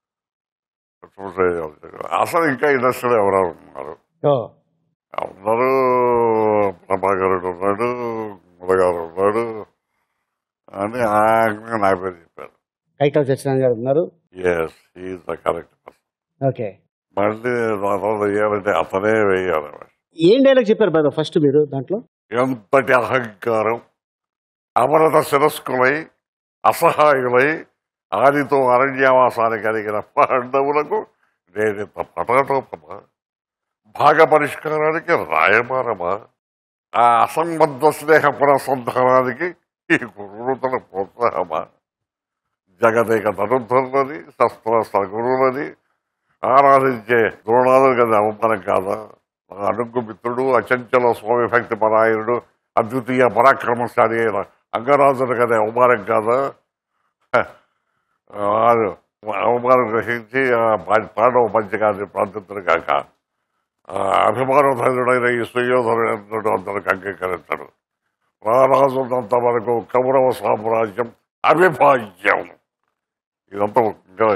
అసలు ఇంకా ఇండస్ట్రీలో ఎవరెవరు ఉన్నారు ఓ అందరూ ప్రభాకరుడు ఉన్నాడు మురగారు ఉన్నాడు అని ఆయన నా పేరు చెప్పారు కైకాల సత్యనారాయణ గారు ఉన్నారు yes is the correct person okay మళ్ళీ నా తర్వాత వేయాలంటే అతనే వేయాలి ఏం డైలాగ్ చెప్పారు బాబా ఫస్ట్ మీరు దాంట్లో ఎంతటి అహంకారం అమరత శిరస్కులై అసహాయులై ఆదితో అరణ్యవాసానికి కలిగిన పాండవులకు నేనింత పటాటోపమా భాగ పరిష్కారానికి రాయమారమా ఆ అసంబద్ధ స్నేహ పునఃసంధానానికి ఈ గురువుతల ప్రోత్సాహమా జగదేక తనుధరులని శస్త్రాస్త్ర గురువులని ఆరాధించే ద్రోణాలు కదా అవమానం కాదా నా అడుగు మిత్రుడు అచంచల స్వామి భక్తి పరాయణుడు అద్వితీయ పరాక్రమశాలి అయిన అంగరాజుడు కదా అవమానం కాదా హ, వారు అవమానం గ్రహించి ఆ పా- పాండవ పంచకాన్ని ప్రార్థించడు కాక ఆ అభిమానధనుడైన ఈ సుయోధనుడు అందరికి అంగీకరించడు రారాజున్నంత వరకు కౌరవ సామ్రాజ్యం అవిభాజ్యం ఇదంతా ఇంకా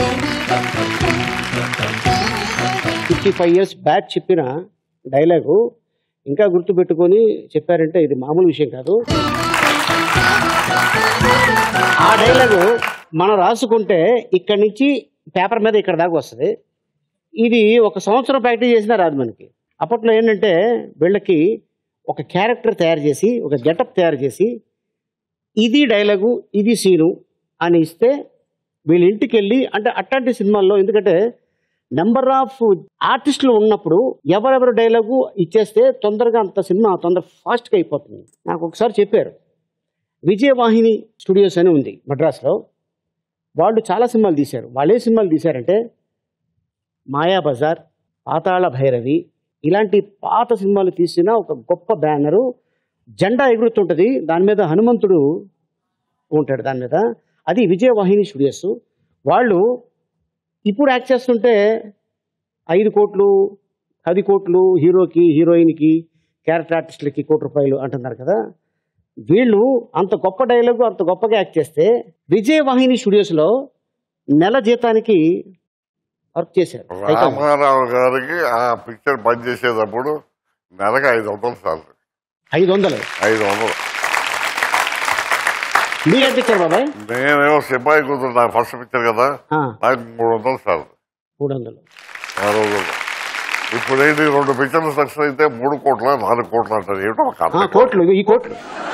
ఫిఫ్టీ ఫైవ్ ఇయర్స్ బ్యాక్ చెప్పిన డైలాగు ఇంకా గుర్తుపెట్టుకొని చెప్పారంటే ఇది మామూలు విషయం కాదు ఆ డైలాగు మనం రాసుకుంటే ఇక్కడి నుంచి పేపర్ మీద ఇక్కడ దాకా వస్తుంది ఇది ఒక సంవత్సరం ప్రాక్టీస్ చేసినా రాదు మనకి అప్పట్లో ఏంటంటే వీళ్ళకి ఒక క్యారెక్టర్ తయారు చేసి ఒక గెటప్ తయారు చేసి ఇది డైలాగు ఇది సీను అని ఇస్తే వీళ్ళ ఇంటికి వెళ్ళి అంటే అట్లాంటి సినిమాల్లో ఎందుకంటే నెంబర్ ఆఫ్ ఆర్టిస్టులు ఉన్నప్పుడు ఎవరెవరు డైలాగు ఇచ్చేస్తే తొందరగా అంత సినిమా తొందర ఫాస్ట్గా అయిపోతుంది నాకు ఒకసారి చెప్పారు విజయవాహిని స్టూడియోస్ అని ఉంది మద్రాసులో వాళ్ళు చాలా సినిమాలు తీశారు వాళ్ళు ఏ సినిమాలు తీశారంటే మాయాబజార్ పాతాళ భైరవి ఇలాంటి పాత సినిమాలు తీసిన ఒక గొప్ప బ్యానరు జెండా ఎగురుతుంటుంది దాని మీద హనుమంతుడు ఉంటాడు దాని మీద అది విజయవాహిని స్టూడియోస్ వాళ్ళు ఇప్పుడు యాక్ట్ చేస్తుంటే ఐదు కోట్లు పది కోట్లు హీరోకి హీరోయిన్కి క్యారెక్టర్ ఆర్టిస్టులకి కోటి రూపాయలు అంటున్నారు కదా వీళ్ళు అంత గొప్ప డైలాగు అంత గొప్పగా యాక్ట్ చేస్తే విజయవాహిని స్టూడియోస్లో నెల జీతానికి వర్క్ చేశారు రామారావు గారికి ఆ పిక్చర్ బంద్ చేసేటప్పుడు నెలకు ఐదు వందలు సార్ ఐదు వందలు ఐదు వందలు మీరు ఎంత ఇచ్చారు బాబాయ్ నేనేమో సిబ్బాయి కూతురు నా ఫస్ట్ పిక్చర్ కదా ఆ, నాకు మూడు వందలు సార్ మూడు వందలు ఆ రోజుల్లో ఇప్పుడు ఏంటి రెండు పిక్చర్లు సక్సెస్ అయితే మూడు కోట్ల నాలుగు కోట్ల అంటారు ఏమిటో ఒక ఆ, అర్థం కాదు. కోట్లు ఈ కోట్లు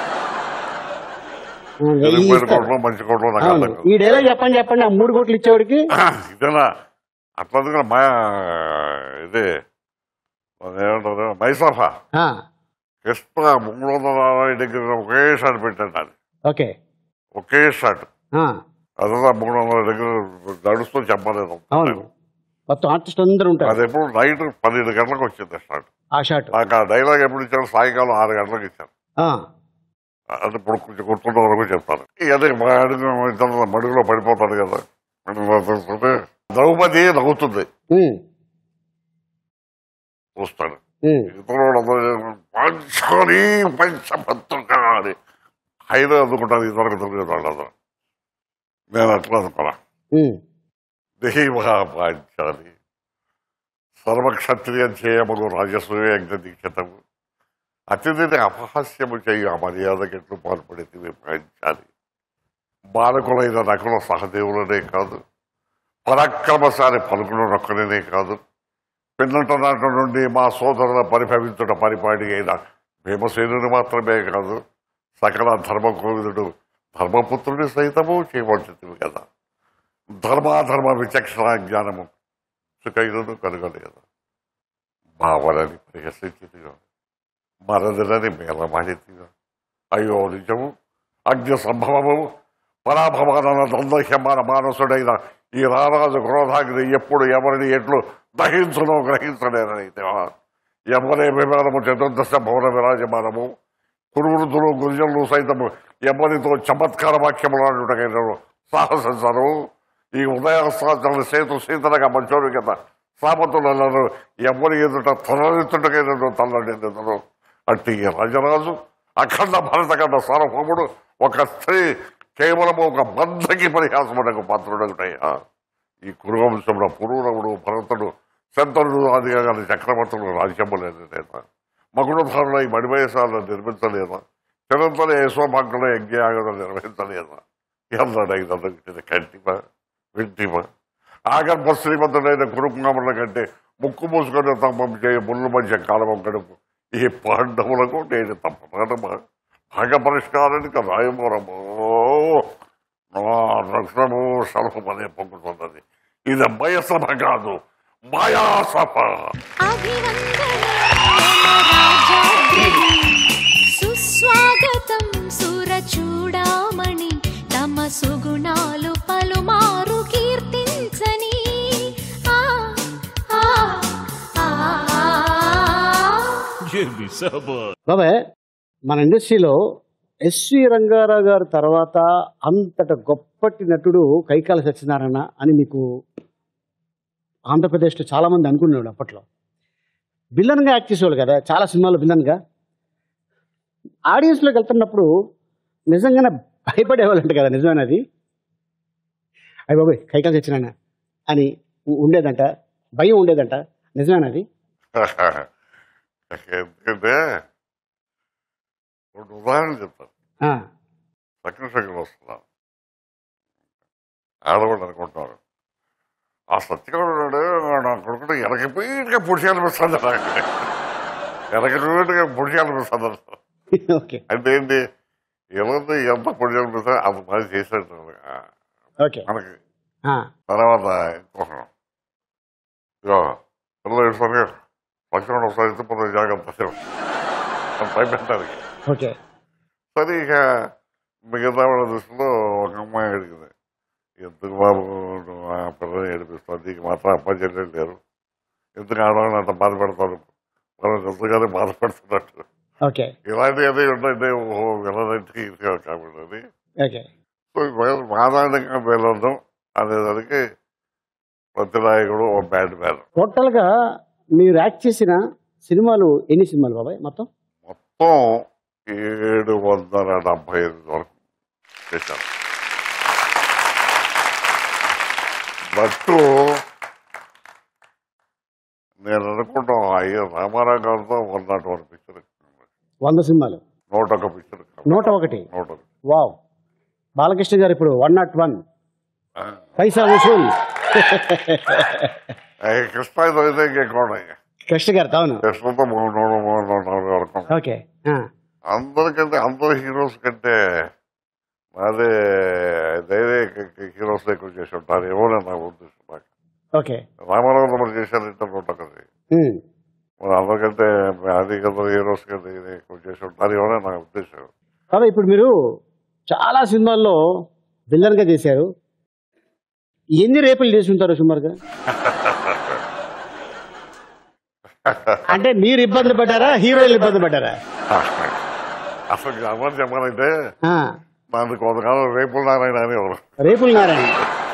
ఆ, ఈ చెడిపోయిన ఇస్తారు. కోట్లు మంచి కోట్లు నాకు అవును. అర్థం కాదు. ఈ డైలాగ్ చెప్పండి చెప్పండి ఆ మూడు కోట్లు ఇచ్చేవాడికి ఇదేనా అట్లా అందుకని మా ఇది ఏమంటారు మైసాఫా ఆ, కృష్ణ మూడు వందల అరవై డిగ్రీల ఒకే షాట్ పెట్టండి అది ఓకే ఒకే షాట్ ఆ, అదంతా మూడు వందల డిగ్రీలు నడుస్తూ చెప్పలేదు అవును మొత్తం ఆర్టిస్ట్ అందరూ ఉంటారు అది ఎప్పుడు నైట్ పన్నెండు గంటలకు వచ్చింది షాట్ ఆ షాట్ నాకు ఆ డైలాగ్ ఎప్పుడు ఇచ్చారు సాయంకాలం ఆరు గంటలకు ఇచ్చారు ఆ, అది ఇప్పుడు కొంచెం గుర్తున్న వరకు చెప్తాను అదే మా అడుగు ఇతను మడుగులో పడిపోతాడు కదా మడుగులో పడిపోతే ద్రౌపది నవ్వుతుంది ఉమ్, చూస్తాడు ఉమ్, ఇతరుడు పంచుకొని పంచపత్రుగా అని హైలో అందుకుంటాను ఇతరులకు తెలియదు వాళ్ళందరూ నేను అట్లా అనుకున్నా ఉమ్, దేవాపాంచాలి సర్వక్షత్రియం చేయమగు రాజసూయ యజ్ఞ దీక్షతము అతిథిని అపహాస్యము చేయు ఆ మర్యాదకెట్లు పాల్పడితే పాంచాలి బాలకులైన నకుల సహదేవులనే కాదు పరాక్రమశాలి పలుకులు నొక్కలనే కాదు పిన్నట నాటి నుండి మా సోదరుల పరిభవించుట పరిపాటి అయిన భీమసేనుని మాత్రమే కాదు సకల ధర్మకోవిదుడు ధర్మపుత్రుడి సైతము చేయబడుతుంది కదా ధర్మాధర్మ విచక్షణ జ్ఞానము సుఖైనను కనుగలేదు భావనని పరిహసించిదిగా మరదలని మేళమాడితిగా అయ్యో నిజము అగ్ని సంభవము పరాభవాన దందహ్యమాన మానసుడైన ఈ రారాజు క్రోధాగ్ని ఎప్పుడు ఎవరిని ఎట్లు దహించునో గ్రహించలేనైతే ఎవరే విమానము చతుర్దశ భవన విరాజమానము కురువృద్ధులు గురుజనులు సైతము ఎవరితో చమత్కార వాక్యములాడుటకైన సాహసించరు ఈ ఉదయాస్తాచరణ సేతు సీతనగా మంచోరు కదా సామతులను ఎవరి ఎదుట తలనెత్తుటకైన తల్లడెందును అట్టి ఈ రాజరాజు అఖండ భరత కన్న సార్వభౌముడు ఒక స్త్రీ కేవలం ఒక బంధకి పరిహాసమునకు పాత్రుడగుటయ్యా ఈ కురువంశంలో పురూరవుడు భరతుడు శంతనుడు ఆదిగా గల చక్రవర్తులు రాజ్యము లేదనేత మగుడుధారుల ఈ మడివయసాలను నిర్మించలేదా చిరంతన యశోభాగ్యుల యజ్ఞయాగం నిర్వహించలేదా ఎల్లడైన కంటిమా వింటిమా ఆగర్భ శ్రీమంతుడైన కురుకుంగముల కంటే ముక్కు మూసుకొని తప్పం చేయ ముళ్ళు మధ్య కాలం గడుపు ఈ పాండవులకు నేను తప్పనమా భాగ పరిష్కారానికి రాయమూరము నా రక్షణము సలహమనే పొంగుతున్నది ఇది భయసభ కాదు మాయాసభ సుస్వాగతం సురచూడామణి తమ సుగుణాలు పలుమారు కీర్తించని ఆ, ఆ, ఆ, ఆ. బాబాయ్ మన ఇండస్ట్రీలో ఎస్వి రంగారావు గారు తర్వాత అంతట గొప్పటి నటుడు కైకాల సత్యనారాయణ అని మీకు ఆంధ్రప్రదేశ్లో చాలామంది అనుకునేవాడు అప్పట్లో విలన్గా యాక్ట్ చేసేవాళ్ళు కదా చాలా సినిమాలు విలన్గా ఆడియన్స్లోకి వెళ్తున్నప్పుడు నిజంగానే భయపడేవాళ్ళంట కదా నిజమేనది అయ్యి బాబాయ్ కైకాల సత్యనారాయణ అని ఉ- ఉండేదంట భయం ఉండేదంట నిజమేనది ఎందుకంటే ఒక ఉదాహరణ చెప్తాను ఆ, సకల సకలు వస్తున్నాను ఆడవాళ్ళు అనుకుంటున్నారు ఆ సత్యకాడు నా కొడుకుడు ఎనకపోయిగా పొడిచి అనిపిస్తుంది నాకు ఎనకపోయిగా పొడిచి అనిపిస్తుంది ఓకే అంటే ఏంటి ఎవరిని ఎంత పొడి అనిపిస్తుంది అంత పని చేసినట్టు ఓకే మనకి ఆ, తర్వాత ఇంకొక ఇగో పిల్లలు ఏడుస్తారు పక్కన ఒకసారి ఇస్తే పొద్దున జాగ్రత్త భయపెట్టాలి ఓకే సరే ఇక మిగతా వాళ్ళ దృష్టిలో ఒక అమ్మాయి అడిగింది ఎందుకు బాబు నువ్వు ఆ పిల్లని ఏడిపిస్తావు నీకు మాత్రం అప్ప చెల్లెలు లేరు ఎందుకు ఆడవాళ్ళని అంత బాధపెడతారు మనం ఎంతగానో బాధపడుతున్నట్టు ఓకే ఇలాంటివి అదే ఉందంటే ఓహో వెళ్ళదంటే ఇది కాబట్టి అని ఓకే సో సాధారణంగా వెళ్ళడం అనేదానికి ప్రతి నాయకుడు ఓ బ్యాడ్ మ్యాన్ టోటల్గా మీరు యాక్ట్ చేసిన సినిమాలు ఎన్ని సినిమాలు బాబాయ్ మొత్తం మొత్తం ఏడు వందల డెబ్బై ఎనిమిది వరకు చేశాను బట్టు నేను అనుకుంటాం అయ్యో రామారావు గారితో వన్ నాట్ వన్ పిక్చర్ వంద సినిమాలు నూట ఒక పిక్చర్ నూట ఒకటి నూట ఒకటి వావ్ బాలకృష్ణ గారు ఇప్పుడు one not one Paisa Vasool అయ్యి కృష్ణాయితో అయితే ఇంకెక్కువ ఉన్నాయి కృష్ణ గారు అవును కృష్ణతో మూడు నూట మూడు నూట నాలుగు వరకు ఓకే ఆ, అందరికంటే అందరు హీరోస్ కంటే అదే ధైర్య హీరోస్ ఎక్కువ చేసి ఉంటారు ఏమో నా ఉద్దేశం నాకు ఓకే రామారావు మరి చేశారు ఇంటర్ నూట ఒకటి ఉమ్, మరి అందరికంటే అది కదా హీరోస్ కంటే ఇది ఎక్కువ చేసి ఉంటారు ఏమో నా ఉద్దేశం బాబాయ్ ఇప్పుడు మీరు చాలా సినిమాల్లో విల్లన్గా చేశారు ఎన్ని రేపులు చేసి ఉంటారు సుమారుగా అంటే మీరు ఇబ్బంది పడ్డారా హీరోయిన్లు ఇబ్బంది పడ్డారా అసలు అమలు చెప్పాలంటే ఆ, నాకు కొంతకాలం రేపుల నారాయణ అనేవారు రేపులు నారాయణ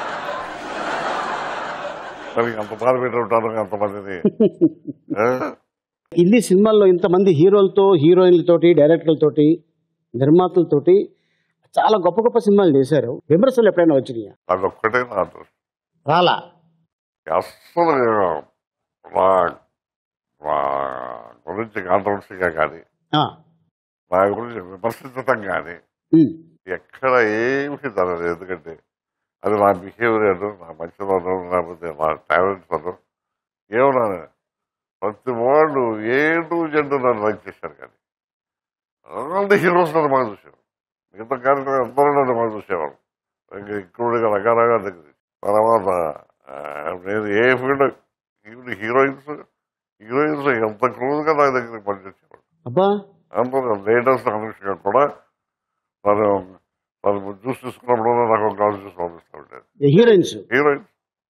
మరి అంత బాధ పెట్టి ఉంటారు అంతమందిని ఆ? ఇన్ని సినిమాల్లో ఇంతమంది హీరోలతో హీరోయిన్లతోటి డైరెక్టర్లతోటి నిర్మాతలతోటి చాలా గొప్ప గొప్ప సినిమాలు చేశారు విమర్శలు ఎప్పుడైనా వచ్చినాయా అదొక్కటే నా అదృష్టం రాలా అస్సలు నా నా గురించి కాంట్రవర్సీగా కానీ ఆ, నా గురించి విమర్శించటం కానీ ఉమ్, ఎక్కడ ఏమి జరగదు ఎందుకంటే అది నా బిహేవియర్ నా మంచిదనం లేకపోతే నా టాలెంట్స్ అను ఏమన్నా ప్రతి వాళ్ళు ఏ టు జెండు నన్ను లైక్ చేశారు కానీ అలాంటి హీరోస్ నన్ను బాగా చూశారు మిగతా క్యారెక్టర్ అందరూ నన్ను బాగా చూసేవాడు ఇంకా ఇంక్లూడింగ్ రకరకాల దగ్గర తర్వాత ఆ, నేను ఏ ఫీల్డ్ ఈవెన్ హీరోయిన్స్ హీరోయిన్స్ ఎంత క్లోజ్గా నా దగ్గర పనిచేసేవాడు అబ్బా అందరూ లేటెస్ట్ అనుష్క కూడా తను తను జ్యూస్ తీసుకున్నప్పుడు నాకు ఒక గ్లాస్ జ్యూస్ పంపిస్తూ ఉండేది హీరోయిన్స్ హీరోయిన్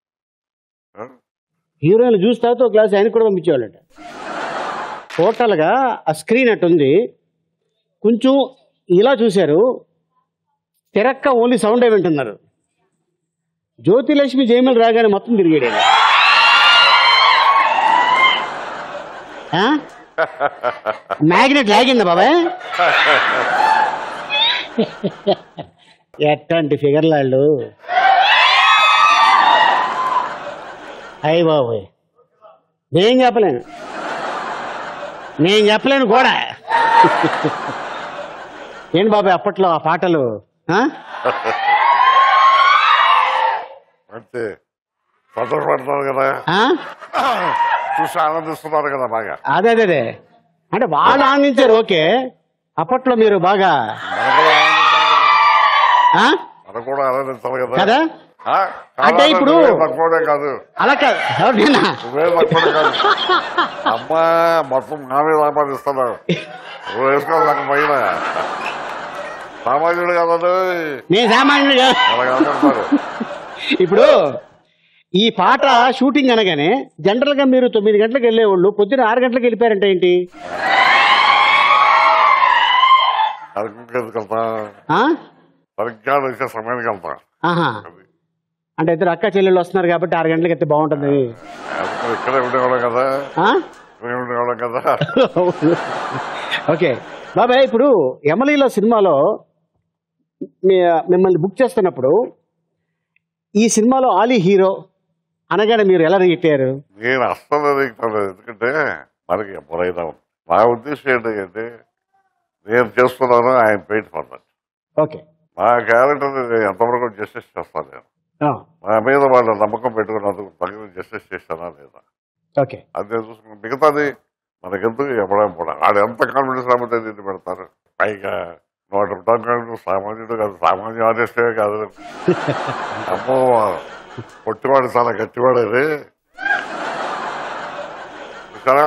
హీరోయిన్ జ్యూస్ తాగితే ఒక గ్లాస్ ఆయన కూడా పంపించేవాళ్ళట టోటల్గా ఆ స్క్రీన్ అట్టుంది కొంచెం ఇలా చూశారు తిరక్క ఓన్లీ సౌండే వింటున్నారు జ్యోతిలక్ష్మి జయమల్ రాగానే మొత్తం తిరిగాడు ఆయన. ఆ? మ్యాగ్నెట్ లాగిందా బాబాయ్ ఎట్టంటి ఫిగర్లు వాళ్ళు అయ్యి బాబోయ్ నేను చెప్పలేను నేను చెప్పలేను కూడా ఏంటి బాబాయ్ అప్పట్లో ఆ పాటలు ఆ? అంటే సంతోషపడుతున్నారు కదా ఆ? చూసి ఆనందిస్తున్నారు కదా బాగా అదే అదే అదే అంటే వాళ్ళు ఆనందించారు ఓకే అప్పట్లో మీరు బాగా ఆ? మనం కూడా ఆనందించాలి కదా కదా ఆ? అంటే కాదా, ఇప్పుడు- నువ్వే తక్కువనే కాదు అలా కాదు ఎవరికైనా నువ్వే తక్కువనే కాదు అమ్మా మొత్తం నా మీద ఆపాదిస్తున్నావు నువ్వు వేసుకోవాలి పైన సామాన్యుడు కదా నేను సామాన్యుడు కాదు. అలా కాదంటారు ఇప్పుడు ఈ పాట షూటింగ్ అనగానే జనరల్ గా మీరు తొమ్మిది గంటలకు వెళ్ళేవాళ్ళు పొద్దున్న ఆరు గంటలకు వెళ్ళిపోయారంటే ఏంటి సరుకుకి ఎందుకు వెళ్తా ఆ? సరిగ్గా వచ్చే సమయానికి వెళ్తా ఆహా అంటే ఇద్దరు అక్క చెల్లెళ్ళు వస్తున్నారు కాబట్టి ఆరు గంటలకు అయితే బాగుంటుంది అందుకని ఇక్కడే ఉండేవాళ్ళం కదా ఆ? ఇక్కడే ఉండేవాళ్ళం కదా ఓకే బాబాయ్ ఇప్పుడు ఎమలీలో సినిమాలో మీ- మిమ్మల్ని బుక్ చేస్తున్నప్పుడు ఈ సినిమాలో ఆలీ హీరో అనగానే మీరు ఎలా రియాక్ట్ అయ్యారు నేను అస్సలు అడుగుతాను ఎందుకంటే మనకి ఎవరైనా నా ఉద్దేశం ఏంటంటే నేను చేస్తున్నాను ఆయన పెయింట్ ఫర్ దట్ ఓకే నా క్యారెక్టర్ నేను ఎంతవరకు జస్టిస్ చేస్తాను నేను ఆ, నా మీద వాళ్ళు నమ్మకం పెట్టుకున్నందుకు తగిన జస్టిస్ చేస్తానా లేదా ఓకే అది నేను చూసుకుని మిగతాది మనకెందుకు ఎప్పుడైనా కూడా ఆడు ఎంత కాన్ఫిడెన్స్ రాబోతే దీన్ని పెడతారు పైగా నూట రూపాయలు సామాన్యుడు కాదు సామాన్య ఆర్టిస్టే కాదు అమ్మో పొట్టివాడు చాలా గట్టివాడు అది చూసారా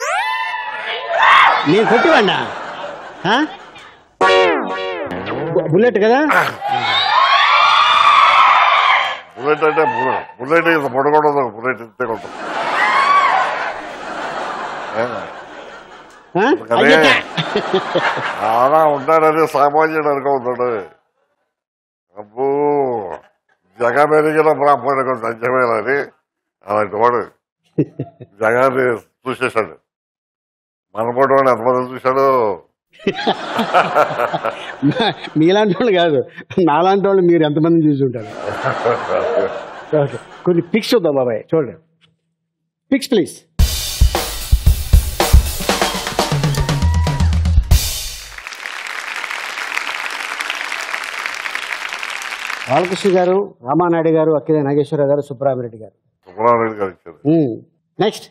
నేను కొట్టివాడినా ఆ? బు- బుల్లెట్ కదా బుల్లెట్ అంటే బుల్లెట్ బుల్లెట్ ఇంత పొడకూడదు బుల్లెట్ ఇంతే ఉంటుంది ఏ? ఆ? అదే అయ్యా. అలా ఉన్నాడని సామాన్యుడు అనుకుంటాడు అబ్బో జగ పెరిగిన బ్రాహ్మణుడు సంచమేనని అలాంటి వాడు జగాన్ని చూసేశాడు మనపోటి వాడు ఎంతమంది చూశాడు మీలాంటి వాళ్ళు కాదు నాలాంటి వాళ్ళు మీరు ఎంతమంది చూసి ఉంటారు ఓకే కొన్ని పిక్స్ చూద్దాం బాబాయ్ చూడండి పిక్స్ ప్లీజ్ బాలకృష్ణ గారు రామానాయుడు గారు అక్కినే నాగేశ్వరరావు గారు సుబ్బరామిరెడ్డి గారు సుబ్రహ్మణ్యుడు గారు ఇచ్చారు నెక్స్ట్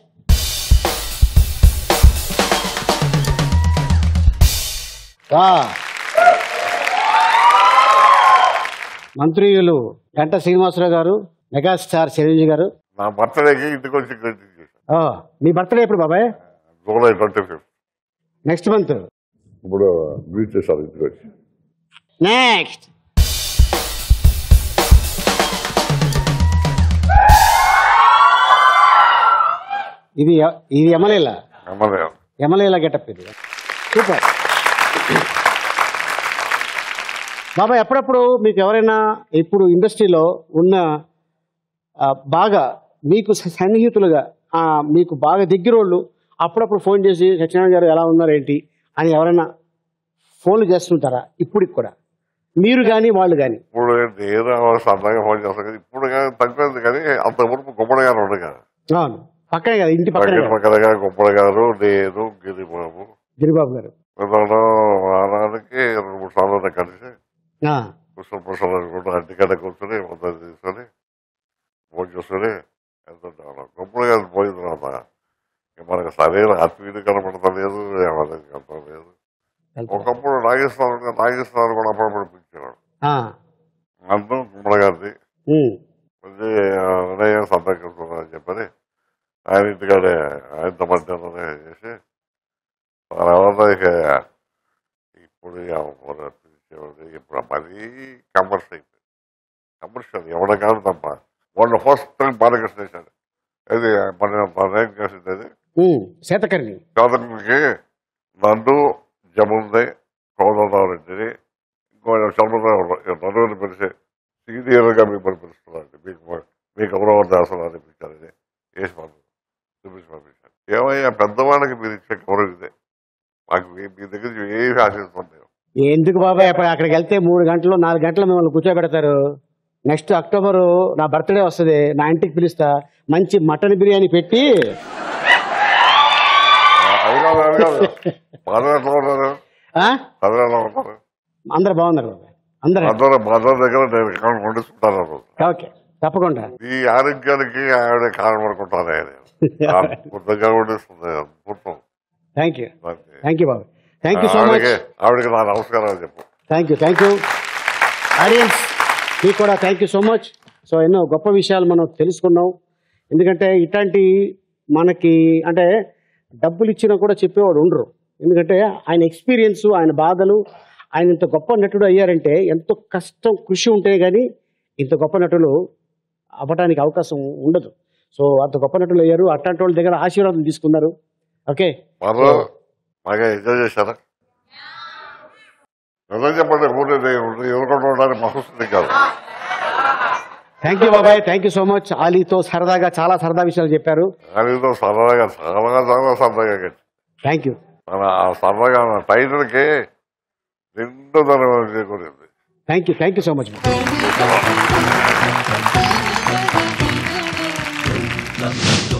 మంత్రియులు గంట శ్రీనివాసరావు గారు మెగాస్టార్ చిరంజీవి గారు నా బర్త్డేకి ఇంటికి వచ్చి గ్రీటింగ్ చేశాను ఆ, మీ బర్త్డే ఎప్పుడు బాబాయ్ July twenty fifth next month ఇప్పుడు గ్రీట్ చేశారు ఇంటికి వచ్చి నెక్స్ట్ ఇది ఎ- ఇది ఎమలేల ఎమ్మెల్యే ఎమలేల గెటప్ ఇది సూపర్ బాబాయ్ అప్పుడప్పుడు మీకు ఎవరైనా ఇప్పుడు ఇండస్ట్రీలో ఉన్న ఆ, బాగా మీకు సన్నిహితులుగా ఆ, మీకు బాగా దగ్గరోళ్ళు అప్పుడప్పుడు ఫోన్ చేసి సత్యనారాయణ గారు ఎలా ఉన్నారు ఏంటి అని ఎవరైనా ఫోన్లు చేస్తుంటారా ఇప్పటికి కూడా మీరు కానీ వాళ్ళు కానీ ఇప్పుడు నేను సరదాగా ఫోన్ చేస్తాను కదా ఇప్పుడు కానీ తగ్గిపోయింది కానీ అంత మునుపు గుమ్మడి గారు ఉండే కదా అవును పక్కనే కదా ఇంటి పక్కనే పక్కన కదా పక్కనగా గుమ్మడి గారు నేను గిరిబాబు గిరిబాబు గారు పిల్లలు వారానికి రెండు మూడు సార్లు కలిసి ఆ, కుసం పుసం అనుకుంటూ అడ్డికడ కూర్చొని మొదలు తీసుకొని ఫోన్ చేసుకొని వెళ్తుంటాం గుమ్మడి గారు పోయిన తర్వాత ఇక మనకు సరైన అతిథి కనపడతలేదు ఎవరికి కనపడలేదు ఒకప్పుడు నాగేశ్వర నాగేశ్వరరావు కూడా అప్పుడప్పుడు పిలిచేవాడు ఆ, నన్ను గుమ్మడి గారిది ఉమ్, మళ్ళీ వినయ సంతకం అని చెప్పని ఆయన ఇంటికాడే ఆయనతో మధ్యాహ్నం చేసి తర్వాత ఇక ఇప్పుడు ఎవరు పిలిచేవాడు ఇప్పుడు మరీ కమర్షియల్ అయిపోయింది కమర్షియల్ ఎవడ కాదు తప్ప వాళ్ళ ఫస్ట్ టైం బాలకృష్ణ వేశాడు అది మన మన ఏం చేసింది అది ఉమ్, శతకర్ణి చదువుకి నన్ను జముంది కోదండరెడ్డిని ఇంకో చంద్రరావు నలుగురిని పిలిచి సీనియర్గా మిమ్మల్ని పిలుస్తున్నారండి మీకు మీకు గౌరవ దాసం అనిపించారని వేసి పంపి చూపించి పంపించారు ఏమయ్యా పెద్దవాళ్ళకి మీరు ఇచ్చే గౌరవం ఇదే మాకు మీ మీ దగ్గర నుంచి ఏమి ఆశిస్తాం మేము ఎందుకు బాబాయ్ అప్పుడు అక్కడికి వెళ్తే మూడు గంటలు నాలుగు గంటలు మిమ్మల్ని కూర్చోబెడతారు నెక్స్ట్ అక్టోబర్ నా బర్త్డే వస్తుంది నా ఇంటికి పిలుస్తా మంచి మటన్ బిర్యానీ పెట్టి అది కాదు అది కాదు మదర్ ఎట్లా ఉన్నారు ఆ? మదర్ ఎలా ఉన్నారు అందరు బాగున్నారు బాబాయ్ అందరూ మదర్ మదర్ దగ్గర నేను ఇక్కడ వండిస్తుంటాను ఆ రోజు. ఓకే తప్పకుండా ఈ ఆరోగ్యానికి ఆవిడ కారణపడుకుంటాను ఆయన కొత్తగా వండిస్తుంది అద్భుతం థ్యాంక్ యూ థ్యాంక్ యూ బాబాయ్ థ్యాంక్ యూ సో మచ్ ఆవిడకి ఆవిడకి నా నమస్కారాలు చెప్పు thank you thank you audience మీకు కూడా thank you so much so ఎన్నో గొప్ప విషయాలు మనం తెలుసుకున్నాం ఎందుకంటే ఇట్లాంటి మనకి అంటే డబ్బులు ఇచ్చినా కూడా చెప్పేవాడు ఉండరు ఎందుకంటే ఆయన ఎక్స్పీరియన్స్ ఆయన బాధలు ఆయన ఇంత గొప్ప నటుడు అయ్యారంటే ఎంతో కష్టం కృషి ఉంటే కానీ ఇంత గొప్ప నటులు అవ్వడానికి అవకాశం ఉండదు సో అంత గొప్ప నటులు అయ్యారు అట్లాంటి వాళ్ళ దగ్గర ఆశీర్వాదం తీసుకున్నారు ఓకే మరో బాగా ఎంజాయ్ చేశారా నిజం చెప్పండి ఊళ్ళో ఎదుర్కొంటూ ఉండడానికి మహస్తుంది కాదు థ్యాంక్ యూ బాబాయ్ థ్యాంక్ యూ సో మచ్ ఆలీతో సరదాగా చాలా సరదా విషయాలు చెప్పారు దానితో సరదాగా చాలా చాలా సరదాగా గట్టి థ్యాంక్ యూ మన ఆ సరదాగా ఉన్న టైటిల్కి నిండు ధనం చేకూరింది thank you thank you so much Thank you.